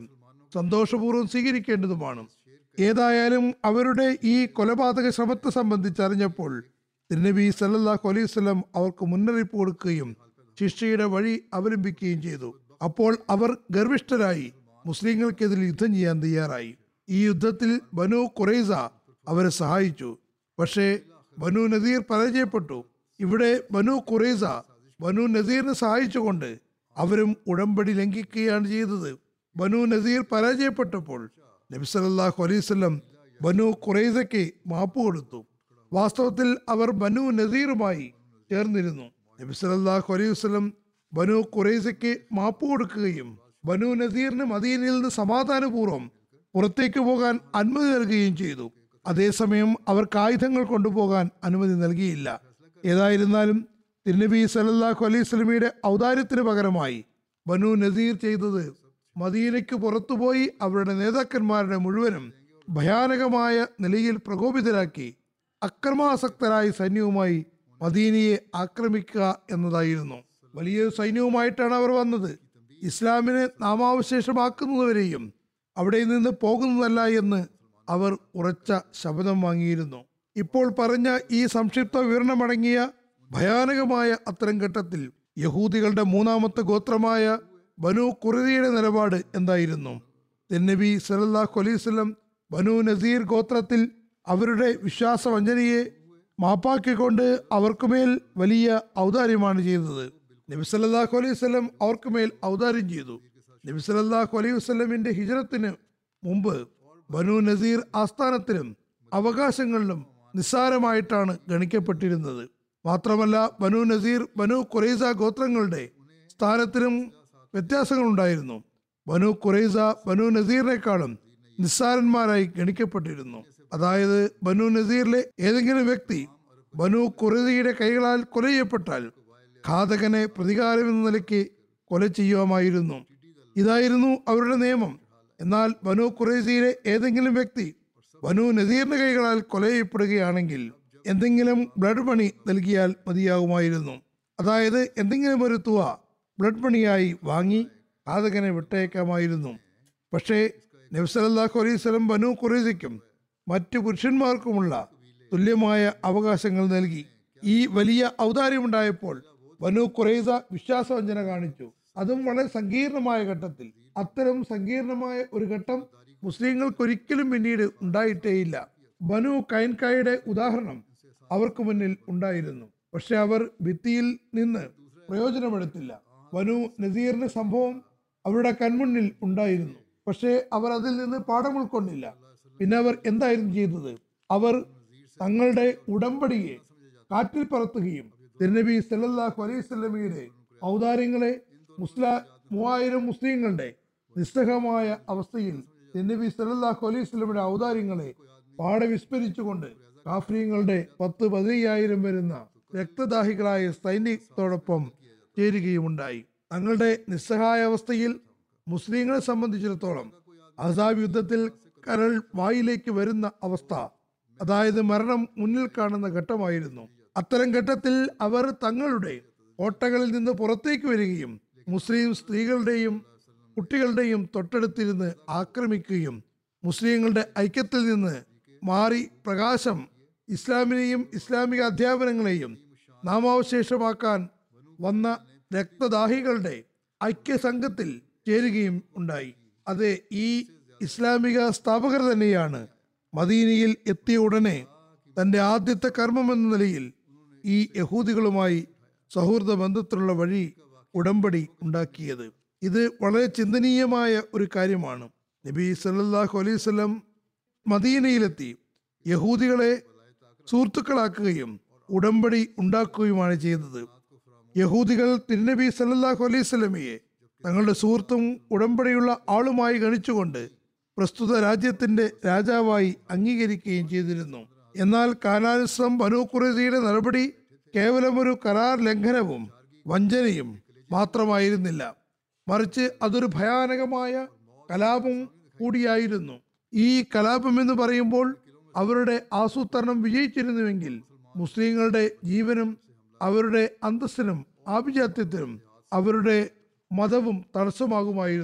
സന്തോഷപൂർവ്വം സ്വീകരിക്കേണ്ടതുമാണ് ഏതായാലും അവരുടെ ഈ കൊലപാതക ശ്രമത്തെ സംബന്ധിച്ച് അറിഞ്ഞപ്പോൾ തിരുനബി സല്ലല്ലാഹു അലൈഹി വസല്ലം അവർക്ക് മുന്നറിയിപ്പ് കൊടുക്കുകയും ശിക്ഷയുടെ വഴി അവലംബിക്കുകയും ചെയ്തു അപ്പോൾ അവർ ഗർവിഷ്ഠരായി മുസ്ലിങ്ങൾക്കെതിരെ യുദ്ധം ചെയ്യാൻ തയ്യാറായി ഈ യുദ്ധത്തിൽ ബനു ഖുറൈസ അവരെ സഹായിച്ചു പക്ഷേ ബനു നദീർ പരാജയപ്പെട്ടു ഇവിടെ ബനു ഖുറൈസ ബനു നദീറിനെ സഹായിച്ചുകൊണ്ട് അവരും ഉടമ്പടി ലംഘിക്കുകയാണ് ചെയ്തത് ബനു നദീർ പരാജയപ്പെട്ടപ്പോൾ നബി സല്ലല്ലാഹു അലൈഹി വസല്ലം ബനു ഖുറൈസയ്ക്ക് മാപ്പ് കൊടുത്തു വാസ്തവത്തിൽ അവർ ബനു നദീറുമായി ചേർന്നിരുന്നു നബി സല്ലല്ലാഹു അലൈഹി വസല്ലം ബനു ഖുറൈസയ്ക്ക് മാപ്പ് കൊടുക്കുകയും ബനു നദീറിന് മദീനയിൽ നിന്ന് സമാധാനപൂർവ്വം പുറത്തേക്ക് പോകാൻ അനുമതി നൽകുകയും ചെയ്തു അതേസമയം അവർക്ക് ആയുധങ്ങൾ കൊണ്ടുപോകാൻ അനുമതി നൽകിയില്ല ഏതായിരുന്നാലും തിരുനബി സല്ലല്ലാഹു അലൈഹി സ്വലമിയുടെ ഔദാര്യത്തിന് പകരമായി ബനു നദീർ ചെയ്തത് മദീനയ്ക്ക് പുറത്തുപോയി അവരുടെ നേതാക്കന്മാരുടെ മുഴുവനും ഭയാനകമായ നിലയിൽ പ്രകോപിതരാക്കി അക്രമാസക്തരായ സൈന്യവുമായി മദീനയെ ആക്രമിക്കുക എന്നതായിരുന്നു വലിയൊരു സൈന്യവുമായിട്ടാണ് അവർ വന്നത് ഇസ്ലാമിനെ നാമാവശേഷമാക്കുന്നതുവരെയും അവിടെ നിന്ന് പോകുന്നതല്ല എന്ന് അവർ ഉറച്ച ശബ്ദം വാങ്ങിയിരുന്നു ഇപ്പോൾ പറഞ്ഞ ഈ സംക്ഷിപ്ത വിവരണമടങ്ങിയ ഭയാനകമായ അത്തരം ഘട്ടത്തിൽ യഹൂദികളുടെ മൂന്നാമത്തെ ഗോത്രമായ ബനു കുറിയയുടെ നിലപാട് എന്തായിരുന്നു തിന്നബി സലല്ലാഹു അലൈഹി വസല്ലം ബനു നസീർ ഗോത്രത്തിൽ അവരുടെ വിശ്വാസവഞ്ചനയെ മാപ്പാക്കിക്കൊണ്ട് അവർക്കുമേൽ വലിയ ഔദാര്യമാണ് ചെയ്തത് നബി സല്ലല്ലാഹു അലൈഹി വസല്ലം അവർക്കുമേൽ ഔദാര്യം ചെയ്തു നബി സല്ലല്ലാഹു അലൈഹി വസല്ലമിന്റെ ഹിജറത്തിന് മുമ്പ് ബനു നസീർ ആസ്ഥാനത്തിലും അവകാശങ്ങളിലും നിസ്സാരമായിട്ടാണ് ഗണിക്കപ്പെട്ടിരുന്നത് മാത്രമല്ല ബനു നസീർ ബനു ഖുറൈസ ഗോത്രങ്ങളുടെ സ്ഥാനത്തിലും വ്യത്യാസങ്ങളുണ്ടായിരുന്നു ബനു ഖുറൈസ ബനു നസീറിനേക്കാളും നിസ്സാരന്മാരായി ഗണിക്കപ്പെട്ടിരുന്നു അതായത് ബനു നസീറിലെ ഏതെങ്കിലും വ്യക്തി ബനു ഖുറൈസയുടെ കൈകളാൽ കൊല ചെയ്യപ്പെട്ടാൽ ഘാതകനെ പ്രതികാരം എന്ന നിലയ്ക്ക് കൊല ചെയ്യുമായിരുന്നു ഇതായിരുന്നു അവരുടെ നിയമം എന്നാൽ ബനു ഖുറൈസയിലെ ഏതെങ്കിലും വ്യക്തി ബനു നസീറിന്റെ കൈകളാൽ കൊല ചെയ്യപ്പെടുകയാണെങ്കിൽ എന്തെങ്കിലും ബ്ലഡ് മണി നൽകിയാൽ മതിയാകുമായിരുന്നു അതായത് എന്തെങ്കിലും ഒരു തുക ബ്ലഡ് മണിയായി വാങ്ങി ഘാതകനെ വിട്ടയക്കാമായിരുന്നു പക്ഷേ നബ്സലല്ലാഹു അലൈഹി സ്വലം ബനു ഖുറൈസയ്ക്കും മറ്റു പുരുഷന്മാർക്കുമുള്ള തുല്യമായ അവകാശങ്ങൾ നൽകി ഈ വലിയ ഔദാര്യമുണ്ടായപ്പോൾ ബനു ഖുറൈസ വിശ്വാസവഞ്ചന കാണിച്ചു അതും വളരെ സങ്കീർണമായ ഘട്ടത്തിൽ അത്തരം സങ്കീർണമായ ഒരു ഘട്ടം മുസ്ലിങ്ങൾക്കൊരിക്കലും പിന്നീട് ഉണ്ടായിട്ടേയില്ല ബനു കൈൻകായുടെ ഉദാഹരണം അവർക്ക് മുന്നിൽ ഉണ്ടായിരുന്നു പക്ഷെ അവർ ഭിത്തിയിൽ നിന്ന് പ്രയോജനമെടുത്തില്ല ബനു നസീറിന്റെ സംഭവം അവരുടെ കൺമുന്നിൽ ഉണ്ടായിരുന്നു പക്ഷേ അവർ അതിൽ നിന്ന് പാഠം ഉൾക്കൊണ്ടില്ല പിന്നെ അവർ എന്തായിരുന്നു ചെയ്തത് അവർ തങ്ങളുടെ ഉടമ്പടിയെ കാറ്റിൽ പറത്തുകയും തിരുനബി സല്ലല്ലാഹു അലൈഹി സ്വലമിയുടെ ഔദാര്യങ്ങളെ മുസ്ലാ മൂവായിരം മുസ്ലിങ്ങളുടെ നിസ്സഹമായ അവസ്ഥയിൽ തിരുനബി സല്ലല്ലാഹു അലൈഹി സ്വലമിയുടെ ഔദാര്യങ്ങളെ പാടെ വിസ്മരിച്ചുകൊണ്ട് കാഫ്രീങ്ങളുടെ പത്ത് പതിനയ്യായിരം വരുന്ന രക്തദാഹികളായ സൈന്യത്തോടൊപ്പം ചേരുകയുമുണ്ടായി തങ്ങളുടെ നിസ്സഹായ അവസ്ഥയിൽ മുസ്ലിങ്ങളെ സംബന്ധിച്ചിടത്തോളം അസാബ് യുദ്ധത്തിൽ കരൾ വായിലേക്ക് വരുന്ന അവസ്ഥ അതായത് മരണം മുന്നിൽ കാണുന്ന ഘട്ടമായിരുന്നു അത്തരം ഘട്ടത്തിൽ അവർ തങ്ങളുടെ കോട്ടകളിൽ നിന്ന് പുറത്തേക്ക് വരികയും മുസ്ലിം സ്ത്രീകളുടെയും കുട്ടികളുടെയും തൊട്ടടുത്തിരുന്ന് ആക്രമിക്കുകയും മുസ്ലിങ്ങളുടെ ഐക്യത്തിൽ നിന്ന് മാറി പ്രകാശം ഇസ്ലാമിനെയും ഇസ്ലാമിക അധ്യാപനങ്ങളെയും നാമാവശേഷമാക്കാൻ വന്ന രക്തദാഹികളുടെ ഐക്യസംഘത്തിൽ ചേരുകയും ഉണ്ടായി അത് ഈ ഇസ്ലാമിക സ്ഥാപകർ തന്നെയാണ് മദീനയിൽ എത്തിയ ഉടനെ തന്റെ ആദ്യത്തെ കർമ്മം എന്ന നിലയിൽ ഈ യഹൂദികളുമായി സൗഹൃദ ബന്ധത്തിലുള്ള വഴി ഉടമ്പടി ഉണ്ടാക്കിയത് ഇത് വളരെ ചിന്തനീയമായ ഒരു കാര്യമാണ് നബി സല്ലല്ലാഹു അലൈഹി വസല്ലം മദീനയിലെത്തി യഹൂദികളെ സുഹൃത്തുക്കളാക്കുകയും ഉടമ്പടി ഉണ്ടാക്കുകയുമാണ് ചെയ്തത് യഹൂദികൾ തിരുനബി സല്ലല്ലാഹു അലൈഹി സ്വലമിയെ തങ്ങളുടെ സുഹൃത്തും ഉടമ്പടിയുള്ള ആളുമായി ഗണിച്ചുകൊണ്ട് പ്രസ്തുത രാജ്യത്തിന്റെ രാജാവായി അംഗീകരിക്കുകയും ചെയ്തിരുന്നു എന്നാൽ കാനാനുസം ബനു ഖുറൈസയുടെ നടപടി കേവലം ഒരു കരാർ ലംഘനവും വഞ്ചനയും മാത്രമായിരുന്നില്ല മറിച്ച് അതൊരു ഭയാനകമായ കലാപം കൂടിയായിരുന്നു ഈ കലാപം എന്ന് പറയുമ്പോൾ അവരുടെ ആസൂത്രണം വിജയിച്ചിരുന്നുവെങ്കിൽ മുസ്ലിങ്ങളുടെ ജീവനും അവരുടെ അന്തസ്സിനും ആഭിജാത്യത്തിനും അവരുടെ മതവും തടസ്സമാകുമായിരുന്നു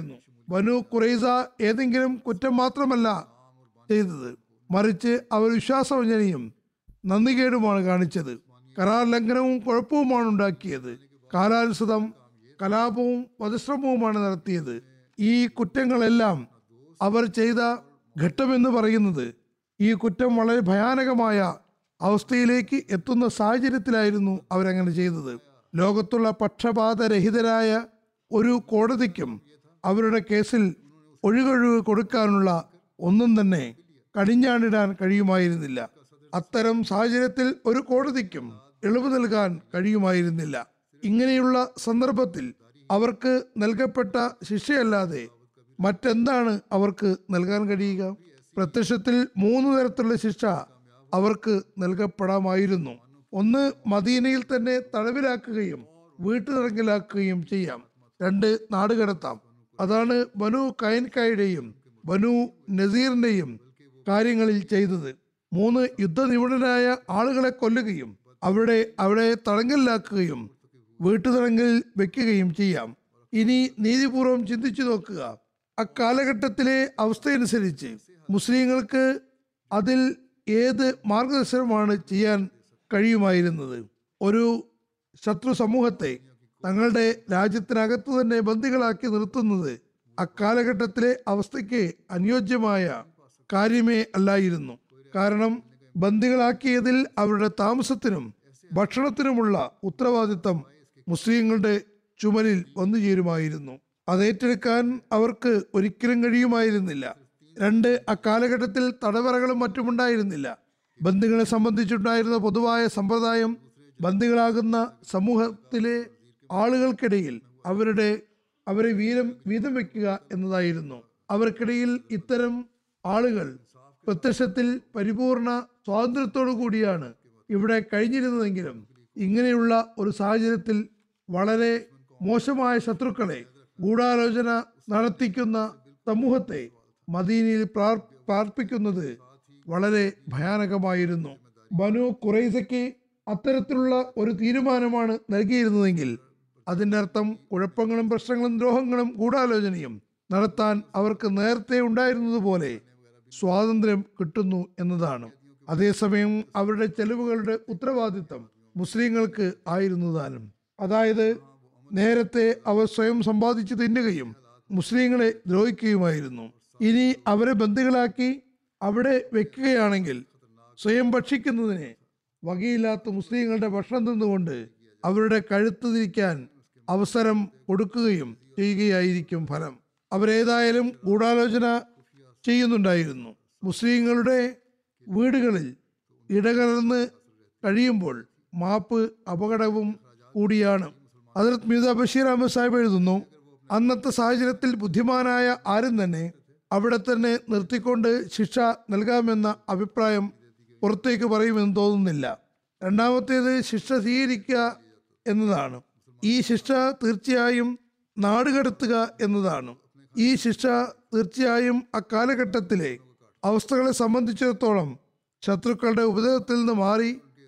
ബനു കുറൈസ ഏതെങ്കിലും കുറ്റം മാത്രമല്ല ചെയ്തത് മറിച്ച് അവർ വിശ്വാസവഞ്ചനയും നന്ദികേടുമാണ് കാണിച്ചത് കരാർ ലംഘനവും കുഴപ്പവുമാണ് ഉണ്ടാക്കിയത് കാലാനുസൃതം കലാപവും വധശ്രമവുമാണ് നടത്തിയത് ഈ കുറ്റങ്ങളെല്ലാം അവർ ചെയ്ത ഘട്ടമെന്ന് പറയുന്നത് ഈ കുറ്റം വളരെ ഭയാനകമായ അവസ്ഥയിലേക്ക് എത്തുന്ന സാഹചര്യത്തിലായിരുന്നു അവരങ്ങനെ ചെയ്തത് ലോകത്തുള്ള പക്ഷപാതരഹിതരായ ഒരു കോടതിക്കും അവരുടെ കേസിൽ ഒഴുകൊഴിവ് കൊടുക്കാനുള്ള ഒന്നും തന്നെ കടിഞ്ഞാണിടാൻ കഴിയുമായിരുന്നില്ല അത്തരം സാഹചര്യത്തിൽ ഒരു കോടതിക്കും ഇളവ് നൽകാൻ കഴിയുമായിരുന്നില്ല ഇങ്ങനെയുള്ള സന്ദർഭത്തിൽ അവർക്ക് നൽകപ്പെട്ട ശിക്ഷയല്ലാതെ മറ്റെന്താണ് അവർക്ക് നൽകാൻ കഴിയുക പ്രത്യക്ഷത്തിൽ മൂന്ന് തരത്തിലുള്ള ശിക്ഷ അവർക്ക് നൽകപ്പെടാമായിരുന്നു ഒന്ന് മദീനയിൽ തന്നെ തടവിലാക്കുകയും വീട്ടുതടങ്കലാക്കുകയും ചെയ്യാം രണ്ട് നാടുകടത്താം അതാണ് ബനു കൈൻകായുടെയും ബനു നസീറിന്റെയും കാര്യങ്ങളിൽ ചെയ്തത് മൂന്ന് യുദ്ധനിപുണരായ ആളുകളെ കൊല്ലുകയും അവിടെ അവിടെ തടങ്കലിലാക്കുകയും വീട്ടുതടങ്കലിൽ വെക്കുകയും ചെയ്യാം ഇനി നീതിപൂർവം ചിന്തിച്ചു നോക്കുക അക്കാലഘട്ടത്തിലെ അവസ്ഥയനുസരിച്ച് മുസ്ലിങ്ങൾക്ക് അതിൽ ഏത് മാർഗദർശനമാണ് ചെയ്യാൻ കഴിയുമായിരുന്നത് ഒരു ശത്രു സമൂഹത്തെ തങ്ങളുടെ രാജ്യത്തിനകത്ത് തന്നെ ബന്ദികളാക്കി നിർത്തുന്നത് അക്കാലഘട്ടത്തിലെ അവസ്ഥയ്ക്ക് അനുയോജ്യമായ കാര്യമേ അല്ലായിരുന്നു കാരണം ബന്ദികളാക്കിയതിൽ അവരുടെ താമസത്തിനും ഭക്ഷണത്തിനുമുള്ള ഉത്തരവാദിത്തം മുസ്ലിങ്ങളുടെ ചുമലിൽ വന്നു ചേരുമായിരുന്നു അത് ഏറ്റെടുക്കാൻ അവർക്ക് ഒരിക്കലും കഴിയുമായിരുന്നില്ല രണ്ട് അക്കാലഘട്ടത്തിൽ തടവറകളും മറ്റുമുണ്ടായിരുന്നില്ല ബന്ദികളെ സംബന്ധിച്ചുണ്ടായിരുന്ന പൊതുവായ സമ്പ്രദായം ബന്ദികളാകുന്ന സമൂഹത്തിലെ ആളുകൾക്കിടയിൽ അവരുടെ അവരെ വീരം വീതം വെക്കുക എന്നതായിരുന്നു അവർക്കിടയിൽ ഇത്തരം ആളുകൾ പ്രത്യക്ഷത്തിൽ പരിപൂർണ സ്വാതന്ത്ര്യത്തോടു കൂടിയാണ് ഇവിടെ കഴിഞ്ഞിരുന്നതെങ്കിലും ഇങ്ങനെയുള്ള ഒരു സാഹചര്യത്തിൽ വളരെ മോശമായ ശത്രുക്കളെ ഗൂഢാലോചന നടത്തിക്കുന്ന സമൂഹത്തെ മദീനയിൽ പ്രാർ പാർപ്പിക്കുന്നത് വളരെ ഭയാനകമായിരുന്നു ബനു കുറൈസയ്ക്ക് അത്തരത്തിലുള്ള ഒരു തീരുമാനമാണ് നൽകിയിരുന്നതെങ്കിൽ അതിൻ്റെ അർത്ഥം കുഴപ്പങ്ങളും പ്രശ്നങ്ങളും ദ്രോഹങ്ങളും ഗൂഢാലോചനയും നടത്താൻ അവർക്ക് നേരത്തെ ഉണ്ടായിരുന്നതുപോലെ സ്വാതന്ത്ര്യം കിട്ടുന്നു എന്നതാണ് അതേസമയം അവരുടെ ചെലവുകളുടെ ഉത്തരവാദിത്തം മുസ്ലിങ്ങൾക്ക് ആയിരുന്നു താനും അതായത് നേരത്തെ അവർ സ്വയം സമ്പാദിച്ചു തിന്നുകയും മുസ്ലിങ്ങളെ ദ്രോഹിക്കുകയുമായിരുന്നു ഇനി അവരെ ബന്ദികളാക്കി അവിടെ വെക്കുകയാണെങ്കിൽ സ്വയം ഭക്ഷിക്കുന്നതിന് വകയില്ലാത്ത മുസ്ലിങ്ങളുടെ ഭക്ഷണം തിന്നുകൊണ്ട് അവരുടെ കഴുത്ത് തിരിക്കാൻ അവസരം കൊടുക്കുകയും ചെയ്യുകയായിരിക്കും ഫലം അവരേതായാലും ഗൂഢാലോചന ചെയ്യുന്നുണ്ടായിരുന്നു മുസ്ലിങ്ങളുടെ വീടുകളിൽ ഇടകലർന്ന് കഴിയുമ്പോൾ മാപ്പ് അപകടവും കൂടിയാണ് അതിർത്ത് മീത ബഷീർ അഹമ്മദ് സാഹിബ് എഴുതുന്നു അന്നത്തെ സാഹചര്യത്തിൽ ബുദ്ധിമാനായ ആരും തന്നെ അവിടെ തന്നെ നിർത്തിക്കൊണ്ട് ശിക്ഷ നൽകാമെന്ന അഭിപ്രായം പുറത്തേക്ക് പറയുമെന്ന് തോന്നുന്നില്ല രണ്ടാമത്തേത് ശിക്ഷ സ്വീകരിക്കുക എന്നതാണ് ഈ ശിക്ഷ തീർച്ചയായും നാടുകടത്തുക എന്നതാണ് ഈ ശിക്ഷ തീർച്ചയായും അക്കാലഘട്ടത്തിലെ അവസ്ഥകളെ സംബന്ധിച്ചിടത്തോളം ശത്രുക്കളുടെ ഉപദ്രവത്തിൽ നിന്ന് മാറി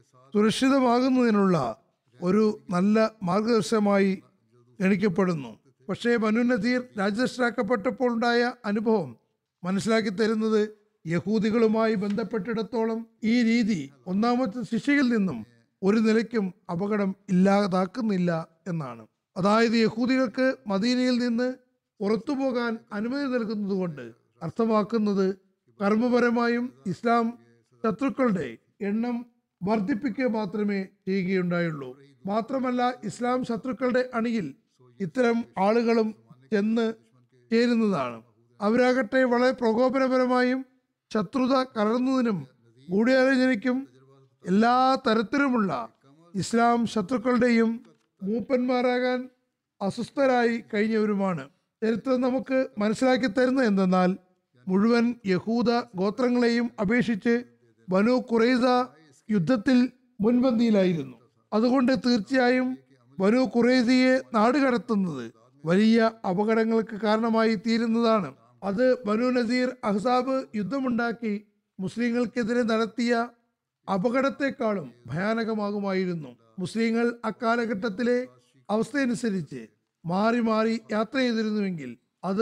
സുരക്ഷിതമാകുന്നതിനുള്ള ഒരു നല്ല മാർഗദർശനമായി ഗണിക്കപ്പെടുന്നു പക്ഷേ ബനു നദീർ രാജ്യസ്ഥരാക്കപ്പെട്ടപ്പോൾ ഉണ്ടായ അനുഭവം മനസ്സിലാക്കി തരുന്നത് യഹൂദികളുമായി ബന്ധപ്പെട്ടിടത്തോളം ഈ രീതി ഒന്നാമത്തെ ശിക്ഷയിൽ നിന്നും ഒരു നിലയ്ക്കും അപകടം ഇല്ലാതാക്കുന്നില്ല എന്നാണ് അതായത് യഹൂദികൾക്ക് മദീനയിൽ നിന്ന് പുറത്തു പോകാൻ അനുമതി നൽകുന്നതുകൊണ്ട് അർത്ഥമാക്കുന്നത് കർമ്മപരമായും ഇസ്ലാം ശത്രുക്കളുടെ എണ്ണം വർദ്ധിപ്പിക്കുക മാത്രമേ ചെയ്യുകയുണ്ടായുള്ളൂ മാത്രമല്ല ഇസ്ലാം ശത്രുക്കളുടെ അണിയിൽ ഇത്തരം ആളുകളും ചെന്ന് ചേരുന്നതാണ് അവരാകട്ടെ വളരെ പ്രകോപനപരമായും ശത്രുത കലർന്നതിനും ഗൂഢാലോചനയ്ക്കും എല്ലാ തരത്തിലുമുള്ള ഇസ്ലാം ശത്രുക്കളുടെയും മൂപ്പന്മാരാകാൻ അസ്വസ്ഥരായി കഴിഞ്ഞവരുമാണ് ചരിത്രം നമുക്ക് മനസ്സിലാക്കി തരുന്നത് എന്തെന്നാൽ മുഴുവൻ യഹൂദ ഗോത്രങ്ങളെയും അപേക്ഷിച്ച് ബനു കുറൈസ യുദ്ധത്തിൽ മുൻപന്തിയിലായിരുന്നു അതുകൊണ്ട് തീർച്ചയായും ബനു കുറൈസയെ നാടുകടത്തുന്നത് വലിയ അപകടങ്ങൾക്ക് കാരണമായി തീരുന്നതാണ് അത് ബനു നസീർ അഹ്സാബ് യുദ്ധമുണ്ടാക്കി മുസ്ലിങ്ങൾക്കെതിരെ നടത്തിയ അപകടത്തെക്കാളും ഭയാനകമാകുമായിരുന്നു മുസ്ലിങ്ങൾ അക്കാലഘട്ടത്തിലെ അവസ്ഥയനുസരിച്ച് മാറി മാറി യാത്ര ചെയ്തിരുന്നുവെങ്കിൽ അത്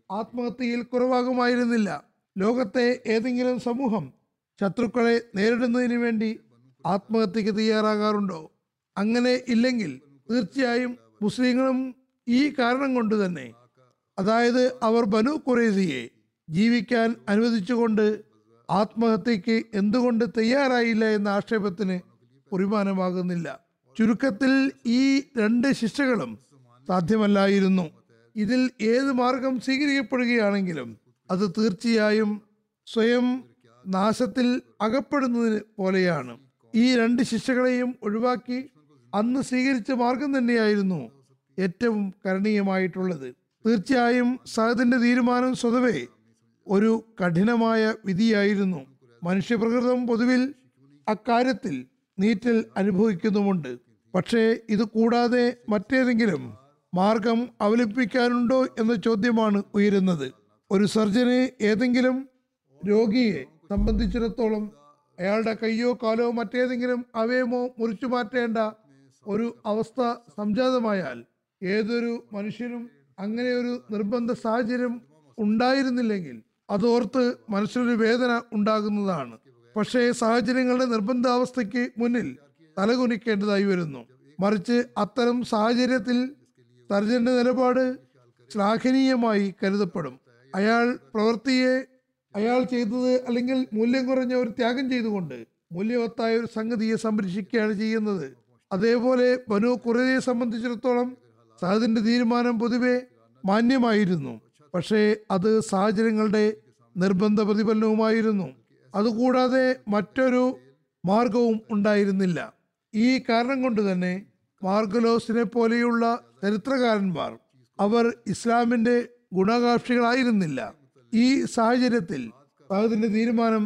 ആത്മഹത്യയിൽ കുറവാകുമായിരുന്നില്ല ലോകത്തെ ഏതെങ്കിലും സമൂഹം ശത്രുക്കളെ നേരിടുന്നതിന് വേണ്ടി ആത്മഹത്യക്ക് തയ്യാറാകാറുണ്ടോ അങ്ങനെ ഇല്ലെങ്കിൽ തീർച്ചയായും മുസ്ലിങ്ങളും ഈ കാരണം കൊണ്ട് തന്നെ അതായത് അവർ ബനു ഖുറൈസിയെ ജീവിക്കാൻ അനുവദിച്ചുകൊണ്ട് ആത്മഹത്യക്ക് എന്തുകൊണ്ട് തയ്യാറായില്ല എന്ന ആക്ഷേപത്തിന് കുറിമാനമാകുന്നില്ല ചുരുക്കത്തിൽ ഈ രണ്ട് ശിക്ഷകളും സാധ്യമല്ലായിരുന്നു ഇതിൽ ഏത് മാർഗം സ്വീകരിക്കപ്പെടുകയാണെങ്കിലും അത് തീർച്ചയായും സ്വയം നാശത്തിൽ അകപ്പെടുന്നതിന് പോലെയാണ് ഈ രണ്ട് ശിക്ഷകളെയും ഒഴിവാക്കി അന്ന് സ്വീകരിച്ച മാർഗം തന്നെയായിരുന്നു ഏറ്റവും കരണീയമായിട്ടുള്ളത് തീർച്ചയായും സഹദിന്റെ തീരുമാനം സ്വതവേ ഒരു കഠിനമായ വിധിയായിരുന്നു മനുഷ്യപ്രകൃതം പൊതുവിൽ അക്കാര്യത്തിൽ നീറ്റൽ അനുഭവിക്കുന്നുമുണ്ട് പക്ഷേ ഇത് കൂടാതെ മറ്റേതെങ്കിലും മാർഗം അവലംബിക്കാനുണ്ടോ എന്ന ചോദ്യമാണ് ഉയരുന്നത് ഒരു സർജന് ഏതെങ്കിലും രോഗിയെ സംബന്ധിച്ചിടത്തോളം അയാളുടെ കയ്യോ കാലോ മറ്റേതെങ്കിലും അവയമോ മുറിച്ചു മാറ്റേണ്ട ഒരു അവസ്ഥ സംജാതമായാൽ ഏതൊരു മനുഷ്യനും അങ്ങനെ ഒരു നിർബന്ധ സാഹചര്യം ഉണ്ടായിരുന്നില്ലെങ്കിൽ അതോർത്ത് മനസ്സിലൊരു വേദന ഉണ്ടാകുന്നതാണ് പക്ഷേ സാഹചര്യങ്ങളുടെ നിർബന്ധാവസ്ഥയ്ക്ക് മുന്നിൽ തലകുനിക്കേണ്ടതായി വരുന്നു മറിച്ച് അത്തരം സാഹചര്യത്തിൽ സർജന്റെ നിലപാട് ശ്ലാഘനീയമായി കരുതപ്പെടും അയാൾ പ്രവൃത്തിയെ അയാൾ ചെയ്തത് അല്ലെങ്കിൽ മൂല്യം കുറഞ്ഞ ഒരു ത്യാഗം ചെയ്തുകൊണ്ട് മൂല്യവത്തായ ഒരു സംഗതിയെ സംരക്ഷിക്കുകയാണ് ചെയ്യുന്നത് അതേപോലെ ബനു കുറയെ സംബന്ധിച്ചിടത്തോളം സഹദിന്റെ തീരുമാനം പൊതുവെ മാന്യമായിരുന്നു പക്ഷേ അത് സാഹചര്യങ്ങളുടെ നിർബന്ധ പ്രതിഫലനവുമായിരുന്നു അതുകൂടാതെ മറ്റൊരു മാർഗവും ഉണ്ടായിരുന്നില്ല ഈ കാരണം കൊണ്ട് തന്നെ മാർഗലോസിനെ പോലെയുള്ള ചരിത്രകാരന്മാർ അവർ ഇസ്ലാമിന്റെ ഗുണകാക്ഷികളായിരുന്നില്ല ഈ സാഹചര്യത്തിൽ ഫഹദിന്റെ തീരുമാനം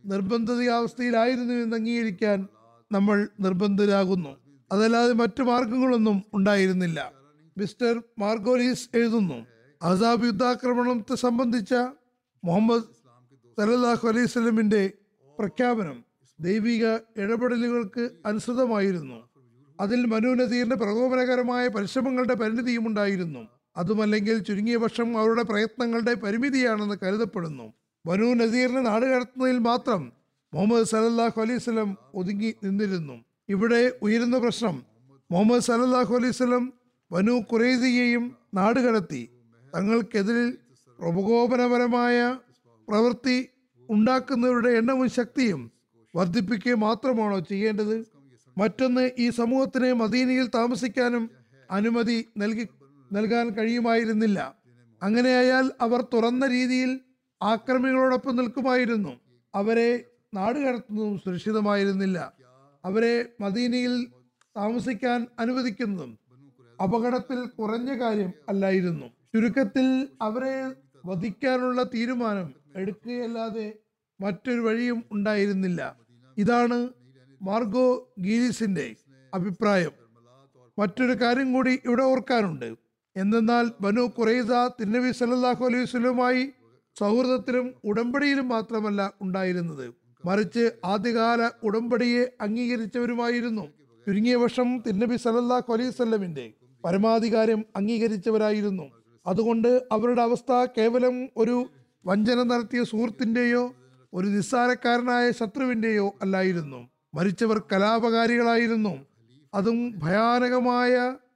നിർബന്ധിതാവസ്ഥയിലായിരുന്നു എന്ന് അംഗീകരിക്കാൻ നമ്മൾ നിർബന്ധരാകുന്നു അതല്ലാതെ മറ്റു മാർഗങ്ങളൊന്നും ഉണ്ടായിരുന്നില്ല മിസ്റ്റർ മാർഗോലീസ് എഴുതുന്നു അസാബ് യുദ്ധാക്രമണത്തെ സംബന്ധിച്ച മുഹമ്മദ് സലല്ലാഹു അലൈഹി സ്വലമിന്റെ പ്രഖ്യാപനം ദൈവിക ഇടപെടലുകൾക്ക് അനുസൃതമായിരുന്നു അതിൽ മനു നദീറിന്റെ പ്രകോപനകരമായ പരിശ്രമങ്ങളുടെ പരിണിതിയും ഉണ്ടായിരുന്നു അതുമല്ലെങ്കിൽ ചുരുങ്ങിയ പക്ഷം അവരുടെ പ്രയത്നങ്ങളുടെ പരിമിതിയാണെന്ന് കരുതപ്പെടുന്നു മനു നദീറിനെ നാടുകടത്തുന്നതിൽ മാത്രം മുഹമ്മദ് സലല്ലാഹു അലൈഹി സ്വലം ഒതുങ്ങി നിന്നിരുന്നു ഇവിടെ ഉയരുന്ന പ്രശ്നം മുഹമ്മദ് സലല്ലാഹു അലൈഹി സ്വലം വനു ഖുറൈസിയെയും നാടുകടത്തി തങ്ങൾക്കെതിരിൽ പ്രകോപനപരമായ പ്രവൃത്തി ഉണ്ടാക്കുന്നവരുടെ എണ്ണവും ശക്തിയും വർദ്ധിപ്പിക്കുക മാത്രമാണോ ചെയ്യേണ്ടത് മറ്റൊന്ന് ഈ സമൂഹത്തിന് മദീനയിൽ താമസിക്കാനും അനുമതി നൽകി നൽകാൻ കഴിയുമായിരുന്നില്ല അങ്ങനെയായാൽ അവർ തുറന്ന രീതിയിൽ ആക്രമികളോടൊപ്പം നിൽക്കുമായിരുന്നു അവരെ നാടുകടത്തുന്നതും സുരക്ഷിതമായിരുന്നില്ല അവരെ മദീനയിൽ താമസിക്കാൻ അനുവദിക്കുന്നതും അപകടത്തിൽ കുറഞ്ഞ കാര്യം അല്ലായിരുന്നു ചുരുക്കത്തിൽ അവരെ വധിക്കാനുള്ള തീരുമാനം എടുക്കുകയല്ലാതെ മറ്റൊരു വഴിയും ഉണ്ടായിരുന്നില്ല ഇതാണ് മാർഗോ ഗീരിസിന്റെ അഭിപ്രായം മറ്റൊരു കാര്യം കൂടി ഇവിടെ ഓർക്കാനുണ്ട് എന്തെന്നാൽ ബനു ഖുറൈസ തിന്നബി സല്ലല്ലാഹു അലൈഹി വസല്ലമയുമായി സൗഹൃദത്തിലും ഉടമ്പടിയിലും മാത്രമല്ല ഉണ്ടായിരുന്നത് മറിച്ച് ആദ്യകാല ഉടമ്പടിയെ അംഗീകരിച്ചവരുമായിരുന്നു ചുരുങ്ങിയ വർഷം തിന്നബി സല്ലല്ലാഹു അലൈഹി വസല്ലമിന്റെ പരമാധികാരം അംഗീകരിച്ചവരായിരുന്നു അതുകൊണ്ട് അവരുടെ അവസ്ഥ കേവലം ഒരു വഞ്ചന നടത്തിയ സുഹൃത്തിന്റെയോ ഒരു നിസ്സാരക്കാരനായ ശത്രുവിന്റെയോ അല്ലായിരുന്നു മരിച്ചവർ കലാപകാരികളായിരുന്നു അതും ഭയാനകമായ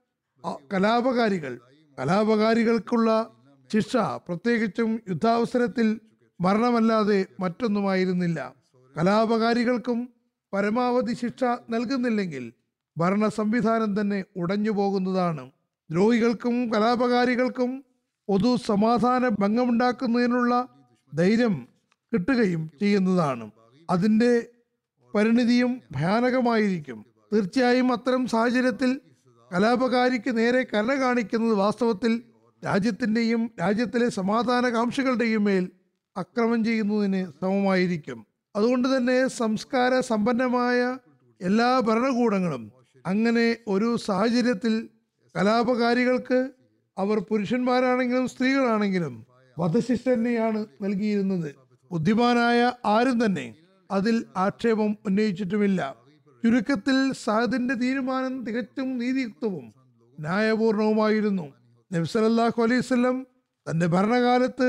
അ- കലാപകാരികൾ കലാപകാരികൾക്കുള്ള ശിക്ഷ പ്രത്യേകിച്ചും യുദ്ധാവസരത്തിൽ മരണമല്ലാതെ മറ്റൊന്നുമായിരുന്നില്ല കലാപകാരികൾക്കും പരമാവധി ശിക്ഷ നൽകുന്നില്ലെങ്കിൽ ഭരണ സംവിധാനം തന്നെ ഉടഞ്ഞു പോകുന്നതാണ് ദ്രോഹികൾക്കും കലാപകാരികൾക്കും പൊതു സമാധാന ഭംഗമുണ്ടാക്കുന്നതിനുള്ള ധൈര്യം കിട്ടുകയും ചെയ്യുന്നതാണ് അതിൻ്റെ പരിണിതിയും ഭയാനകമായിരിക്കും തീർച്ചയായും അത്തരം സാഹചര്യത്തിൽ കലാപകാരിക്ക് നേരെ കരുണ കാണിക്കുന്നത് വാസ്തവത്തിൽ രാജ്യത്തിൻ്റെയും രാജ്യത്തിലെ സമാധാന കാംക്ഷികളുടെയും മേൽ അക്രമം ചെയ്യുന്നതിന് സമമായിരിക്കും അതുകൊണ്ട് തന്നെ സംസ്കാര സമ്പന്നമായ എല്ലാ ഭരണകൂടങ്ങളും അങ്ങനെ ഒരു സാഹചര്യത്തിൽ കലാപകാരികൾക്ക് അവർ പുരുഷന്മാരാണെങ്കിലും സ്ത്രീകളാണെങ്കിലും വധശിക്ഷ തന്നെയാണ് നൽകിയിരുന്നത് ബുദ്ധിമാനായ ആരും തന്നെ അതിൽ ആക്ഷേപം ഉന്നയിച്ചിട്ടുമില്ല ചുരുക്കത്തിൽ സാദിന്റെ തീരുമാനം തികച്ചും നീതിയുക്തവും ന്യായപൂർണവുമായിരുന്നു നബ്സലല്ലാഹു അലൈഹി വസല്ലം തന്റെ ഭരണകാലത്ത്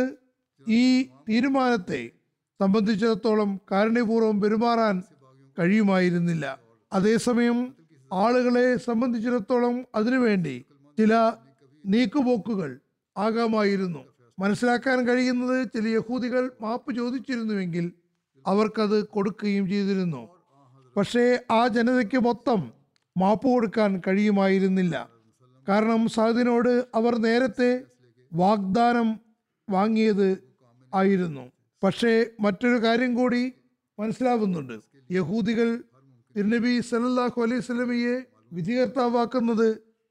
ഈ തീരുമാനത്തെ സംബന്ധിച്ചിടത്തോളം കാരുണ്യപൂർവ്വം പെരുമാറാൻ കഴിയുമായിരുന്നില്ല അതേസമയം ആളുകളെ സംബന്ധിച്ചിടത്തോളം അതിനുവേണ്ടി ചില നീക്കുപോക്കുകൾ ആകാമായിരുന്നു മനസ്സിലാക്കാൻ കഴിയുന്നത് ചില യഹൂദികൾ മാപ്പ് ചോദിച്ചിരുന്നുവെങ്കിൽ അവർക്കത് കൊടുക്കുകയും ചെയ്തിരുന്നു പക്ഷേ ആ ജനതയ്ക്ക് മൊത്തം മാപ്പ് കൊടുക്കാൻ കഴിയുമായിരുന്നില്ല കാരണം സാദിനോട് അവർ നേരത്തെ വാഗ്ദാനം വാങ്ങിയത് ആയിരുന്നു പക്ഷേ മറ്റൊരു കാര്യം കൂടി മനസ്സിലാവുന്നുണ്ട് യഹൂദികൾ തിരുനബി സല്ലല്ലാഹു അലൈഹി സ്വലമിയെ വിധികർത്താവാക്കുന്നത്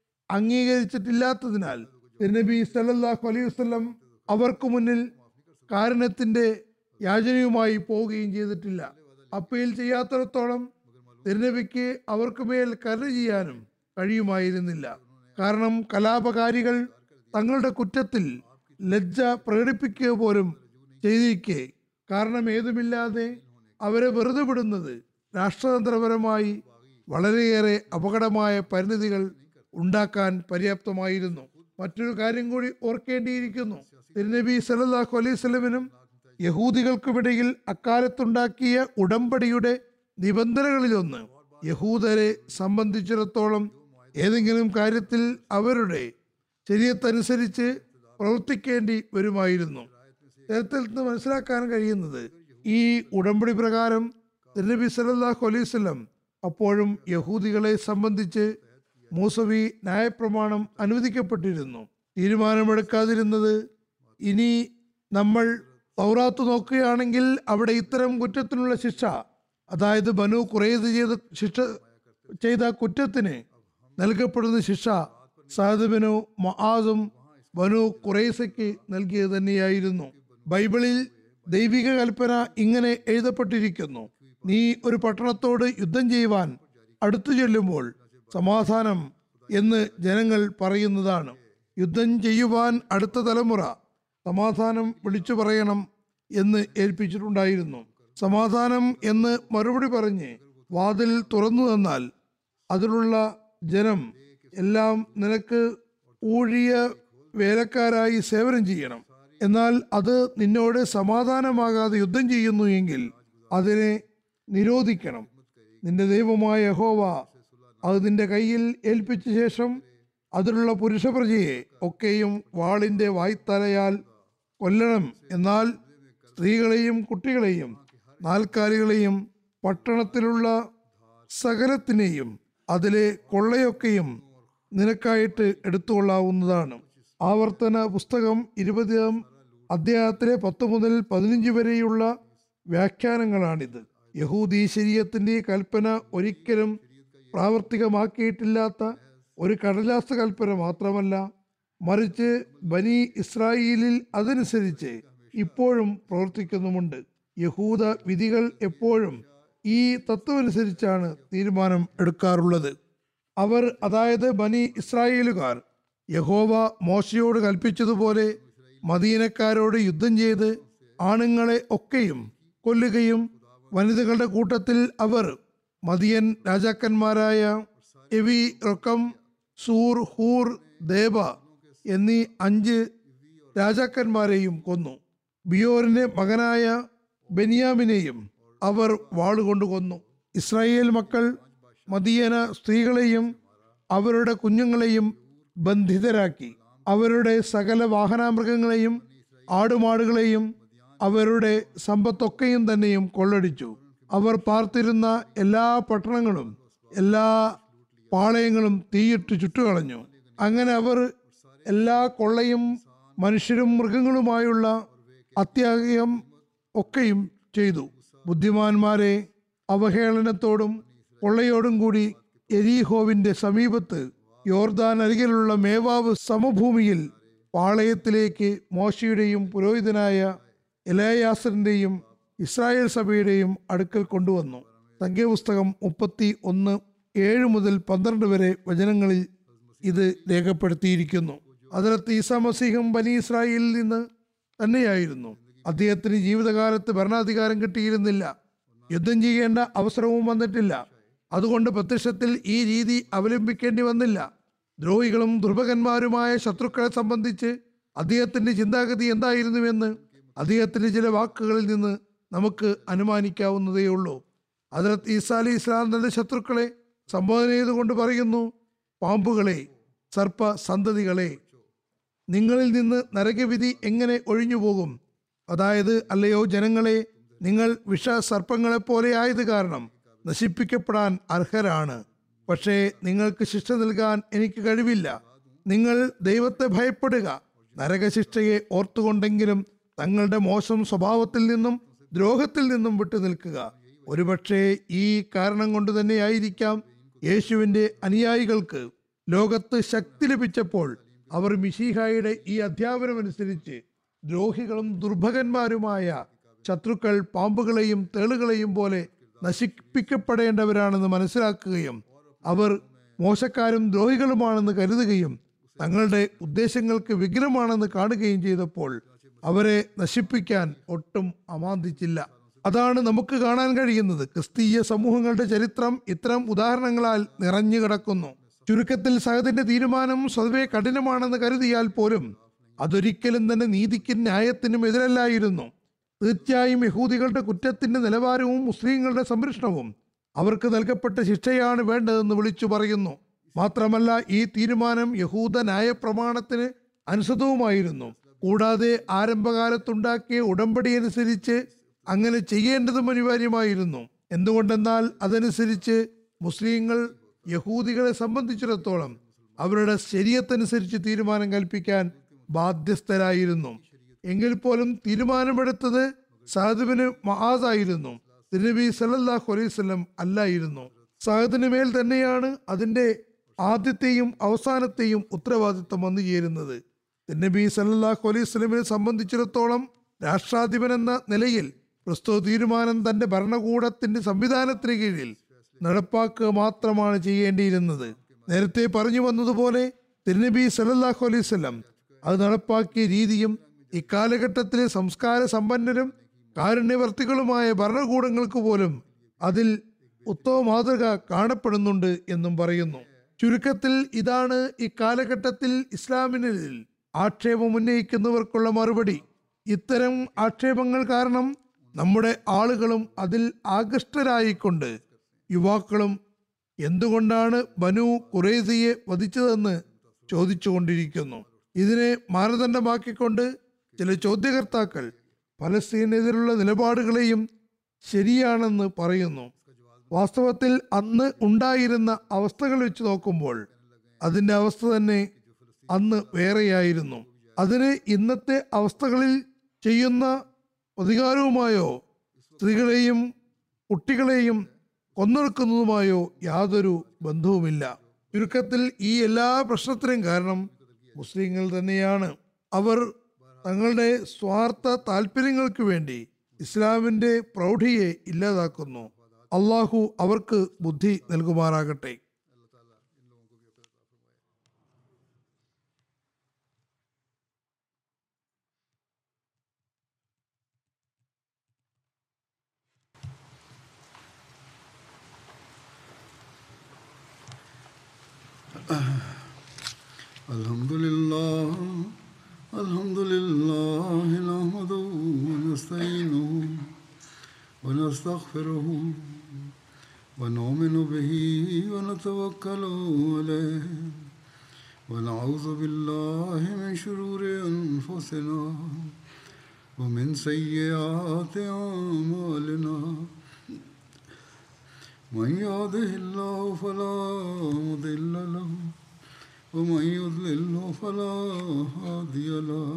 അംഗീകരിച്ചിട്ടില്ലാത്തതിനാൽ തിരുനബി സല്ലല്ലാഹു അലൈഹി വസല്ലം അവർക്ക് മുന്നിൽ കാരണത്തിന്റെ യാചനയുമായി പോവുകയും ചെയ്തിട്ടില്ല അപ്പീൽ ചെയ്യാത്തിടത്തോളം തിരുനബിക്ക് അവർക്ക് മേൽ കരുണ ചെയ്യാനും കഴിയുമായിരുന്നില്ല കാരണം കലാപകാരികൾ തങ്ങളുടെ കുറ്റത്തിൽ ലജ്ജ പ്രകടിപ്പിക്കുക പോലും ചെയ്തിരിക്കെ കാരണം ഏതുമില്ലാതെ അവരെ വെറുതെ വിടുന്നത് രാഷ്ട്രതന്ത്രപരമായി വളരെയേറെ അപകടമായ പരിണിതികൾ ഉണ്ടാക്കാൻ പര്യാപ്തമായിരുന്നു മറ്റൊരു കാര്യം കൂടി ഓർക്കേണ്ടിയിരിക്കുന്നു തിരുനബി സല്ലല്ലാഹു അലൈഹി സ്വലമിനും യഹൂദികൾക്കുമിടയിൽ അക്കാലത്തുണ്ടാക്കിയ ഉടമ്പടിയുടെ നിബന്ധനകളിലൊന്ന് യഹൂദരെ സംബന്ധിച്ചിടത്തോളം ഏതെങ്കിലും കാര്യത്തിൽ അവരുടെ ശരീരത്തനുസരിച്ച് പ്രവർത്തിക്കേണ്ടി വരുമായിരുന്നു ചരിത്രത്തിൽ നിന്ന് മനസ്സിലാക്കാൻ കഴിയുന്നത് ഈ ഉടമ്പടി പ്രകാരം തിരുനബി സല്ലല്ലാഹു അലൈഹി വസല്ലം അപ്പോഴും യഹൂദികളെ സംബന്ധിച്ച് മൂസവി ന്യായപ്രമാണം അനുവദിക്കപ്പെട്ടിരുന്നു തീരുമാനമെടുക്കാതിരുന്നത് ഇനി നമ്മൾ പൗറാത്ത് നോക്കുകയാണെങ്കിൽ അവിടെ ഇത്തരം കുറ്റത്തിനുള്ള ശിക്ഷ അതായത് ബനു കുറേത് ചെയ്ത ശിക്ഷ ചെയ്ത കുറ്റത്തിന് നൽകപ്പെടുന്ന ശിക്ഷ സാദബിനു മഹാസും ബനു കുറേസയ്ക്ക് നൽകിയത് തന്നെയായിരുന്നു ബൈബിളിൽ ദൈവിക കൽപ്പന ഇങ്ങനെ എഴുതപ്പെട്ടിരിക്കുന്നു നീ ഒരു പട്ടണത്തോട് യുദ്ധം ചെയ്യുവാൻ അടുത്തു ചെല്ലുമ്പോൾ സമാധാനം എന്ന് ജനങ്ങൾ പറയുന്നതാണ് യുദ്ധം ചെയ്യുവാൻ അടുത്ത തലമുറ സമാധാനം വിളിച്ചു പറയണം എന്ന് ഏൽപ്പിച്ചിട്ടുണ്ടായിരുന്നു സമാധാനം എന്ന് മറുപടി പറഞ്ഞ് വാതിൽ തുറന്നു തന്നാൽ അതിലുള്ള ജനം എല്ലാം നിനക്ക് ഊഴിയ വേലക്കാരായി സേവനം ചെയ്യണം എന്നാൽ അത് നിന്നോട് സമാധാനമാകാതെ യുദ്ധം ചെയ്യുന്നു എങ്കിൽ അതിനെ നിരോധിക്കണം നിന്റെ ദൈവമായ യഹോവ അത് നിന്റെ കയ്യിൽ ഏൽപ്പിച്ച ശേഷം അതിലുള്ള പുരുഷപ്രജയെ ഒക്കെയും വാളിന്റെ വായ്ത്തലയാൽ കൊല്ലണം എന്നാൽ സ്ത്രീകളെയും കുട്ടികളെയും നാൽക്കാലികളെയും പട്ടണത്തിലുള്ള സകലത്തിനെയും അതിലെ കൊള്ളയൊക്കെയും നിനക്കായിട്ട് എടുത്തുകൊള്ളാവുന്നതാണ് ആവർത്തന പുസ്തകം ഇരുപതാം അധ്യായത്തിലെ പത്ത് മുതൽ പതിനഞ്ച് വരെയുള്ള വ്യാഖ്യാനങ്ങളാണിത് യഹൂദി ശരീരത്തിന്റെ കൽപ്പന ഒരിക്കലും പ്രാവർത്തികമാക്കിയിട്ടില്ലാത്ത ഒരു കടലാസ കൽപ്പന മാത്രമല്ല മറിച്ച് ബനി ഇസ്രായേലിൽ അതനുസരിച്ച് ഇപ്പോഴും പ്രവർത്തിക്കുന്നുമുണ്ട് യഹൂദ വിധികൾ എപ്പോഴും ഈ തത്വമനുസരിച്ചാണ് തീരുമാനം എടുക്കാറുള്ളത് അവർ അതായത് ബനി ഇസ്രായേലുകാർ യഹോവ മോശയോട് കൽപ്പിച്ചതുപോലെ മദീനക്കാരോട് യുദ്ധം ചെയ്ത് ആണുങ്ങളെ ഒക്കെയും കൊല്ലുകയും വനിതകളുടെ കൂട്ടത്തിൽ അവർ മദിയൻ രാജാക്കന്മാരായ എവി റൊക്കം സൂർ ഹൂർ ദേബ എന്നീ അഞ്ച് രാജാക്കന്മാരെയും കൊന്നു ബിയോറിന്റെ മകനായ ബെനിയാമിനെയും അവർ വാളുകൊണ്ട് കൊന്നു ഇസ്രായേൽ മക്കൾ മദിയന സ്ത്രീകളെയും അവരുടെ കുഞ്ഞുങ്ങളെയും ബന്ധിതരാക്കി അവരുടെ സകല വാഹനാമൃഗങ്ങളെയും ആടുമാടുകളെയും അവരുടെ സമ്പത്തൊക്കെയും തന്നെയും കൊള്ളടിച്ചു അവർ പാർത്തിരുന്ന എല്ലാ പട്ടണങ്ങളും എല്ലാ പാളയങ്ങളും തീയിട്ട് ചുട്ടുകളഞ്ഞു അങ്ങനെ അവർ എല്ലാ കൊള്ളയും മനുഷ്യരും മൃഗങ്ങളുമായുള്ള അത്യാഗ്രഹം ഒക്കെയും ചെയ്തു ബുദ്ധിമാന്മാരെ അവഹേളനത്തോടും കൊള്ളയോടും കൂടി എരീഹോവിന്റെ സമീപത്ത് യോർദാൻ അരികിലുള്ള മേവാവ് സമഭൂമിയിൽ പാളയത്തിലേക്ക് മോശയുടെയും പുരോഹിതനായ എലയാസറിന്റെയും ഇസ്രായേൽ സഭയുടെയും അടുക്കൽ കൊണ്ടുവന്നു സംഖ്യാപുസ്തകം മുപ്പത്തി ഒന്ന് ഏഴ് മുതൽ പന്ത്രണ്ട് വരെ വചനങ്ങളിൽ ഇത് രേഖപ്പെടുത്തിയിരിക്കുന്നു അതിലത്ത് ഈസാ മസീഹും ബനി ഇസ്രായേലിൽ നിന്ന് തന്നെയായിരുന്നു അദ്ദേഹത്തിന് ജീവിതകാലത്ത് ഭരണാധികാരം കിട്ടിയിരുന്നില്ല യുദ്ധം ചെയ്യേണ്ട അവസരവും വന്നിട്ടില്ല അതുകൊണ്ട് പ്രത്യക്ഷത്തിൽ ഈ രീതി അവലംബിക്കേണ്ടി വന്നില്ല ദ്രോഹികളും ദുർഭകന്മാരുമായ ശത്രുക്കളെ സംബന്ധിച്ച് അദ്ദേഹത്തിന്റെ ചിന്താഗതി എന്തായിരുന്നുവെന്ന് അദ്ദേഹത്തിന്റെ ചില വാക്കുകളിൽ നിന്ന് നമുക്ക് അനുമാനിക്കാവുന്നതേ ഉള്ളൂ ഹജറത്ത് ഈസാ അലി ഇസ്ലാം തന്റെ ശത്രുക്കളെ സംബോധന ചെയ്തുകൊണ്ട് പറയുന്നു പാമ്പുകളെ സർപ്പ സന്തതികളെ നിങ്ങളിൽ നിന്ന് നരകവിധി എങ്ങനെ ഒഴിഞ്ഞു പോകും അതായത് അല്ലയോ ജനങ്ങളെ നിങ്ങൾ വിഷ സർപ്പങ്ങളെ പോലെ ആയത് കാരണം നശിപ്പിക്കപ്പെടാൻ അർഹരാണ് പക്ഷേ നിങ്ങൾക്ക് ശിക്ഷ നൽകാൻ എനിക്ക് കഴിവില്ല നിങ്ങൾ ദൈവത്തെ ഭയപ്പെടുക നരകശിക്ഷയെ ഓർത്തുകൊണ്ടെങ്കിലും തങ്ങളുടെ മോശം സ്വഭാവത്തിൽ നിന്നും ദ്രോഹത്തിൽ നിന്നും വിട്ടു നിൽക്കുക ഒരുപക്ഷെ ഈ കാരണം കൊണ്ട് തന്നെയായിരിക്കാം യേശുവിന്റെ അനുയായികൾക്ക് ലോകത്ത് ശക്തി ലഭിച്ചപ്പോൾ അവർ മിശീഹായുടെ ഈ അധ്യാപനമനുസരിച്ച് ദ്രോഹികളും ദുർഭകന്മാരുമായ ശത്രുക്കൾ പാമ്പുകളെയും തേളുകളെയും പോലെ നശിപ്പിക്കപ്പെടേണ്ടവരാണെന്ന് മനസ്സിലാക്കുകയും അവർ മോശക്കാരും ദ്രോഹികളുമാണെന്ന് കരുതുകയും തങ്ങളുടെ ഉദ്ദേശങ്ങൾക്ക് വിഘ്നമാണെന്ന് കാണുകയും ചെയ്തപ്പോൾ അവരെ നശിപ്പിക്കാൻ ഒട്ടും അമാന്തിച്ചില്ല അതാണ് നമുക്ക് കാണാൻ കഴിയുന്നത് ക്രിസ്തീയ സമൂഹങ്ങളുടെ ചരിത്രം ഇത്തരം ഉദാഹരണങ്ങളാൽ നിറഞ്ഞു കിടക്കുന്നു ചുരുക്കത്തിൽ സഹദിന്റെ തീരുമാനം സ്വതവേ കഠിനമാണെന്ന് കരുതിയാൽ പോലും അതൊരിക്കലും തന്നെ നീതിക്കും ന്യായത്തിനും എതിരല്ലായിരുന്നു തീർച്ചയായും യഹൂദികളുടെ കുറ്റത്തിന്റെ നിലവാരവും മുസ്ലിങ്ങളുടെ സംരക്ഷണവും അവർക്ക് നൽകപ്പെട്ട ശിക്ഷയാണ് വേണ്ടതെന്ന് വിളിച്ചു പറയുന്നു മാത്രമല്ല ഈ തീരുമാനം യഹൂദ ന്യായപ്രമാണത്തിന് അനുസൃതവുമായിരുന്നു കൂടാതെ ആരംഭകാലത്തുണ്ടാക്കിയ ഉടമ്പടി അനുസരിച്ച് അങ്ങനെ ചെയ്യേണ്ടതും അനിവാര്യമായിരുന്നു എന്തുകൊണ്ടെന്നാൽ അതനുസരിച്ച് മുസ്ലിങ്ങൾ യഹൂദികളെ സംബന്ധിച്ചിടത്തോളം അവരുടെ ശരീരത്തനുസരിച്ച് തീരുമാനം കൽപ്പിക്കാൻ ബാധ്യസ്ഥരായിരുന്നു എങ്കിൽ പോലും തീരുമാനമെടുത്തത് സാഹിബിന് മഹാസായിരുന്നു തിരുനബി സല്ലല്ലാഹു അലൈഹി വസല്ലം അല്ലായിരുന്നു സാഹിദിന് മേൽ തന്നെയാണ് അതിന്റെ ആദ്യത്തെയും അവസാനത്തെയും ഉത്തരവാദിത്വം വന്നു ചേരുന്നത് തിരുനബി സല്ലല്ലാഹു അലൈഹി വസല്ലമിനെ സംബന്ധിച്ചിടത്തോളം രാഷ്ട്രാധിപൻ എന്ന നിലയിൽ പ്രസ്തുത തീരുമാനം തന്റെ ഭരണകൂടത്തിന്റെ സംവിധാനത്തിന് കീഴിൽ നടപ്പാക്കുക മാത്രമാണ് ചെയ്യേണ്ടിയിരുന്നത് നേരത്തെ പറഞ്ഞു വന്നതുപോലെ തിരുനബി സല്ലല്ലാഹു അലൈഹി വസല്ലം അത് നടപ്പാക്കിയ രീതിയും ഇക്കാലഘട്ടത്തിലെ സംസ്കാര സമ്പന്നരും കാരുണ്യവർത്തികളുമായ ഭരണകൂടങ്ങൾക്ക് പോലും അതിൽ ഉത്തമ മാതൃക കാണപ്പെടുന്നുണ്ട് എന്നും പറയുന്നു ചുരുക്കത്തിൽ ഇതാണ് ഇക്കാലഘട്ടത്തിൽ ഇസ്ലാമിനിൽ ആക്ഷേപം ഉന്നയിക്കുന്നവർക്കുള്ള മറുപടി ഇത്തരം ആക്ഷേപങ്ങൾ കാരണം നമ്മുടെ ആളുകളും അതിൽ ആകൃഷ്ടരായിക്കൊണ്ട് യുവാക്കളും എന്തുകൊണ്ടാണ് ബനു ഖുറൈസിയെ വധിച്ചതെന്ന് ചോദിച്ചുകൊണ്ടിരിക്കുന്നു ഇതിനെ മാനദണ്ഡമാക്കിക്കൊണ്ട് ചില ചോദ്യകർത്താക്കൾ ഫലസ്തീനെതിരുള്ള നിലപാടുകളെയും ശരിയാണെന്ന് പറയുന്നു വാസ്തവത്തിൽ അന്ന് ഉണ്ടായിരുന്ന അവസ്ഥകൾ വെച്ച് നോക്കുമ്പോൾ അതിൻ്റെ അവസ്ഥ തന്നെ അന്ന് വേറെയായിരുന്നു അതിന് ഇന്നത്തെ അവസ്ഥകളിൽ ചെയ്യുന്ന പ്രതികാരവുമായോ സ്ത്രീകളെയും കുട്ടികളെയും കൊന്നൊടുക്കുന്നതുമായോ യാതൊരു ബന്ധവുമില്ല ചുരുക്കത്തിൽ ഈ എല്ലാ പ്രശ്നത്തിനും കാരണം മുസ്ലിങ്ങൾ തന്നെയാണ് അവർ തങ്ങളുടെ സ്വാർത്ഥ താല്പര്യങ്ങൾക്ക് വേണ്ടി ഇസ്ലാമിന്റെ പ്രൗഢിയെ ഇല്ലാതാക്കുന്നു അള്ളാഹു അവർക്ക് ബുദ്ധി നൽകുമാറാകട്ടെ الحمد لله الحمد لله نحمده ونستعينه ونستغفره ونؤمن به ونتوكل عليه ونعوذ بالله من شرور أنفسنا ومن سيئات أعمالنا من يهده الله فلا مضل له ومن يضلله فلا هادي له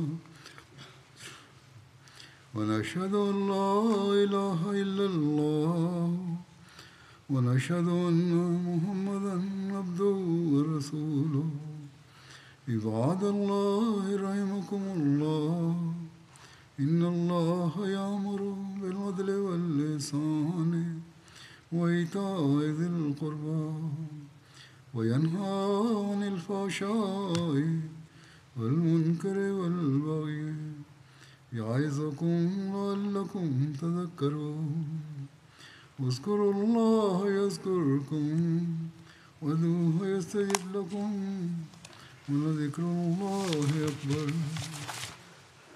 ونشهد أن لا إله إلا الله ونشهد أن محمدا عبده ورسوله عباد الله رحمكم الله إن الله يأمر بالعدل واللسان وإيتاء ذي القربى وينهى عن الفحشاء والمنكر والبغي يعظكم لعلكم تذكرون واذكروا الله يذكركم وادعوه يستجب لكم ولذكر الله أكبر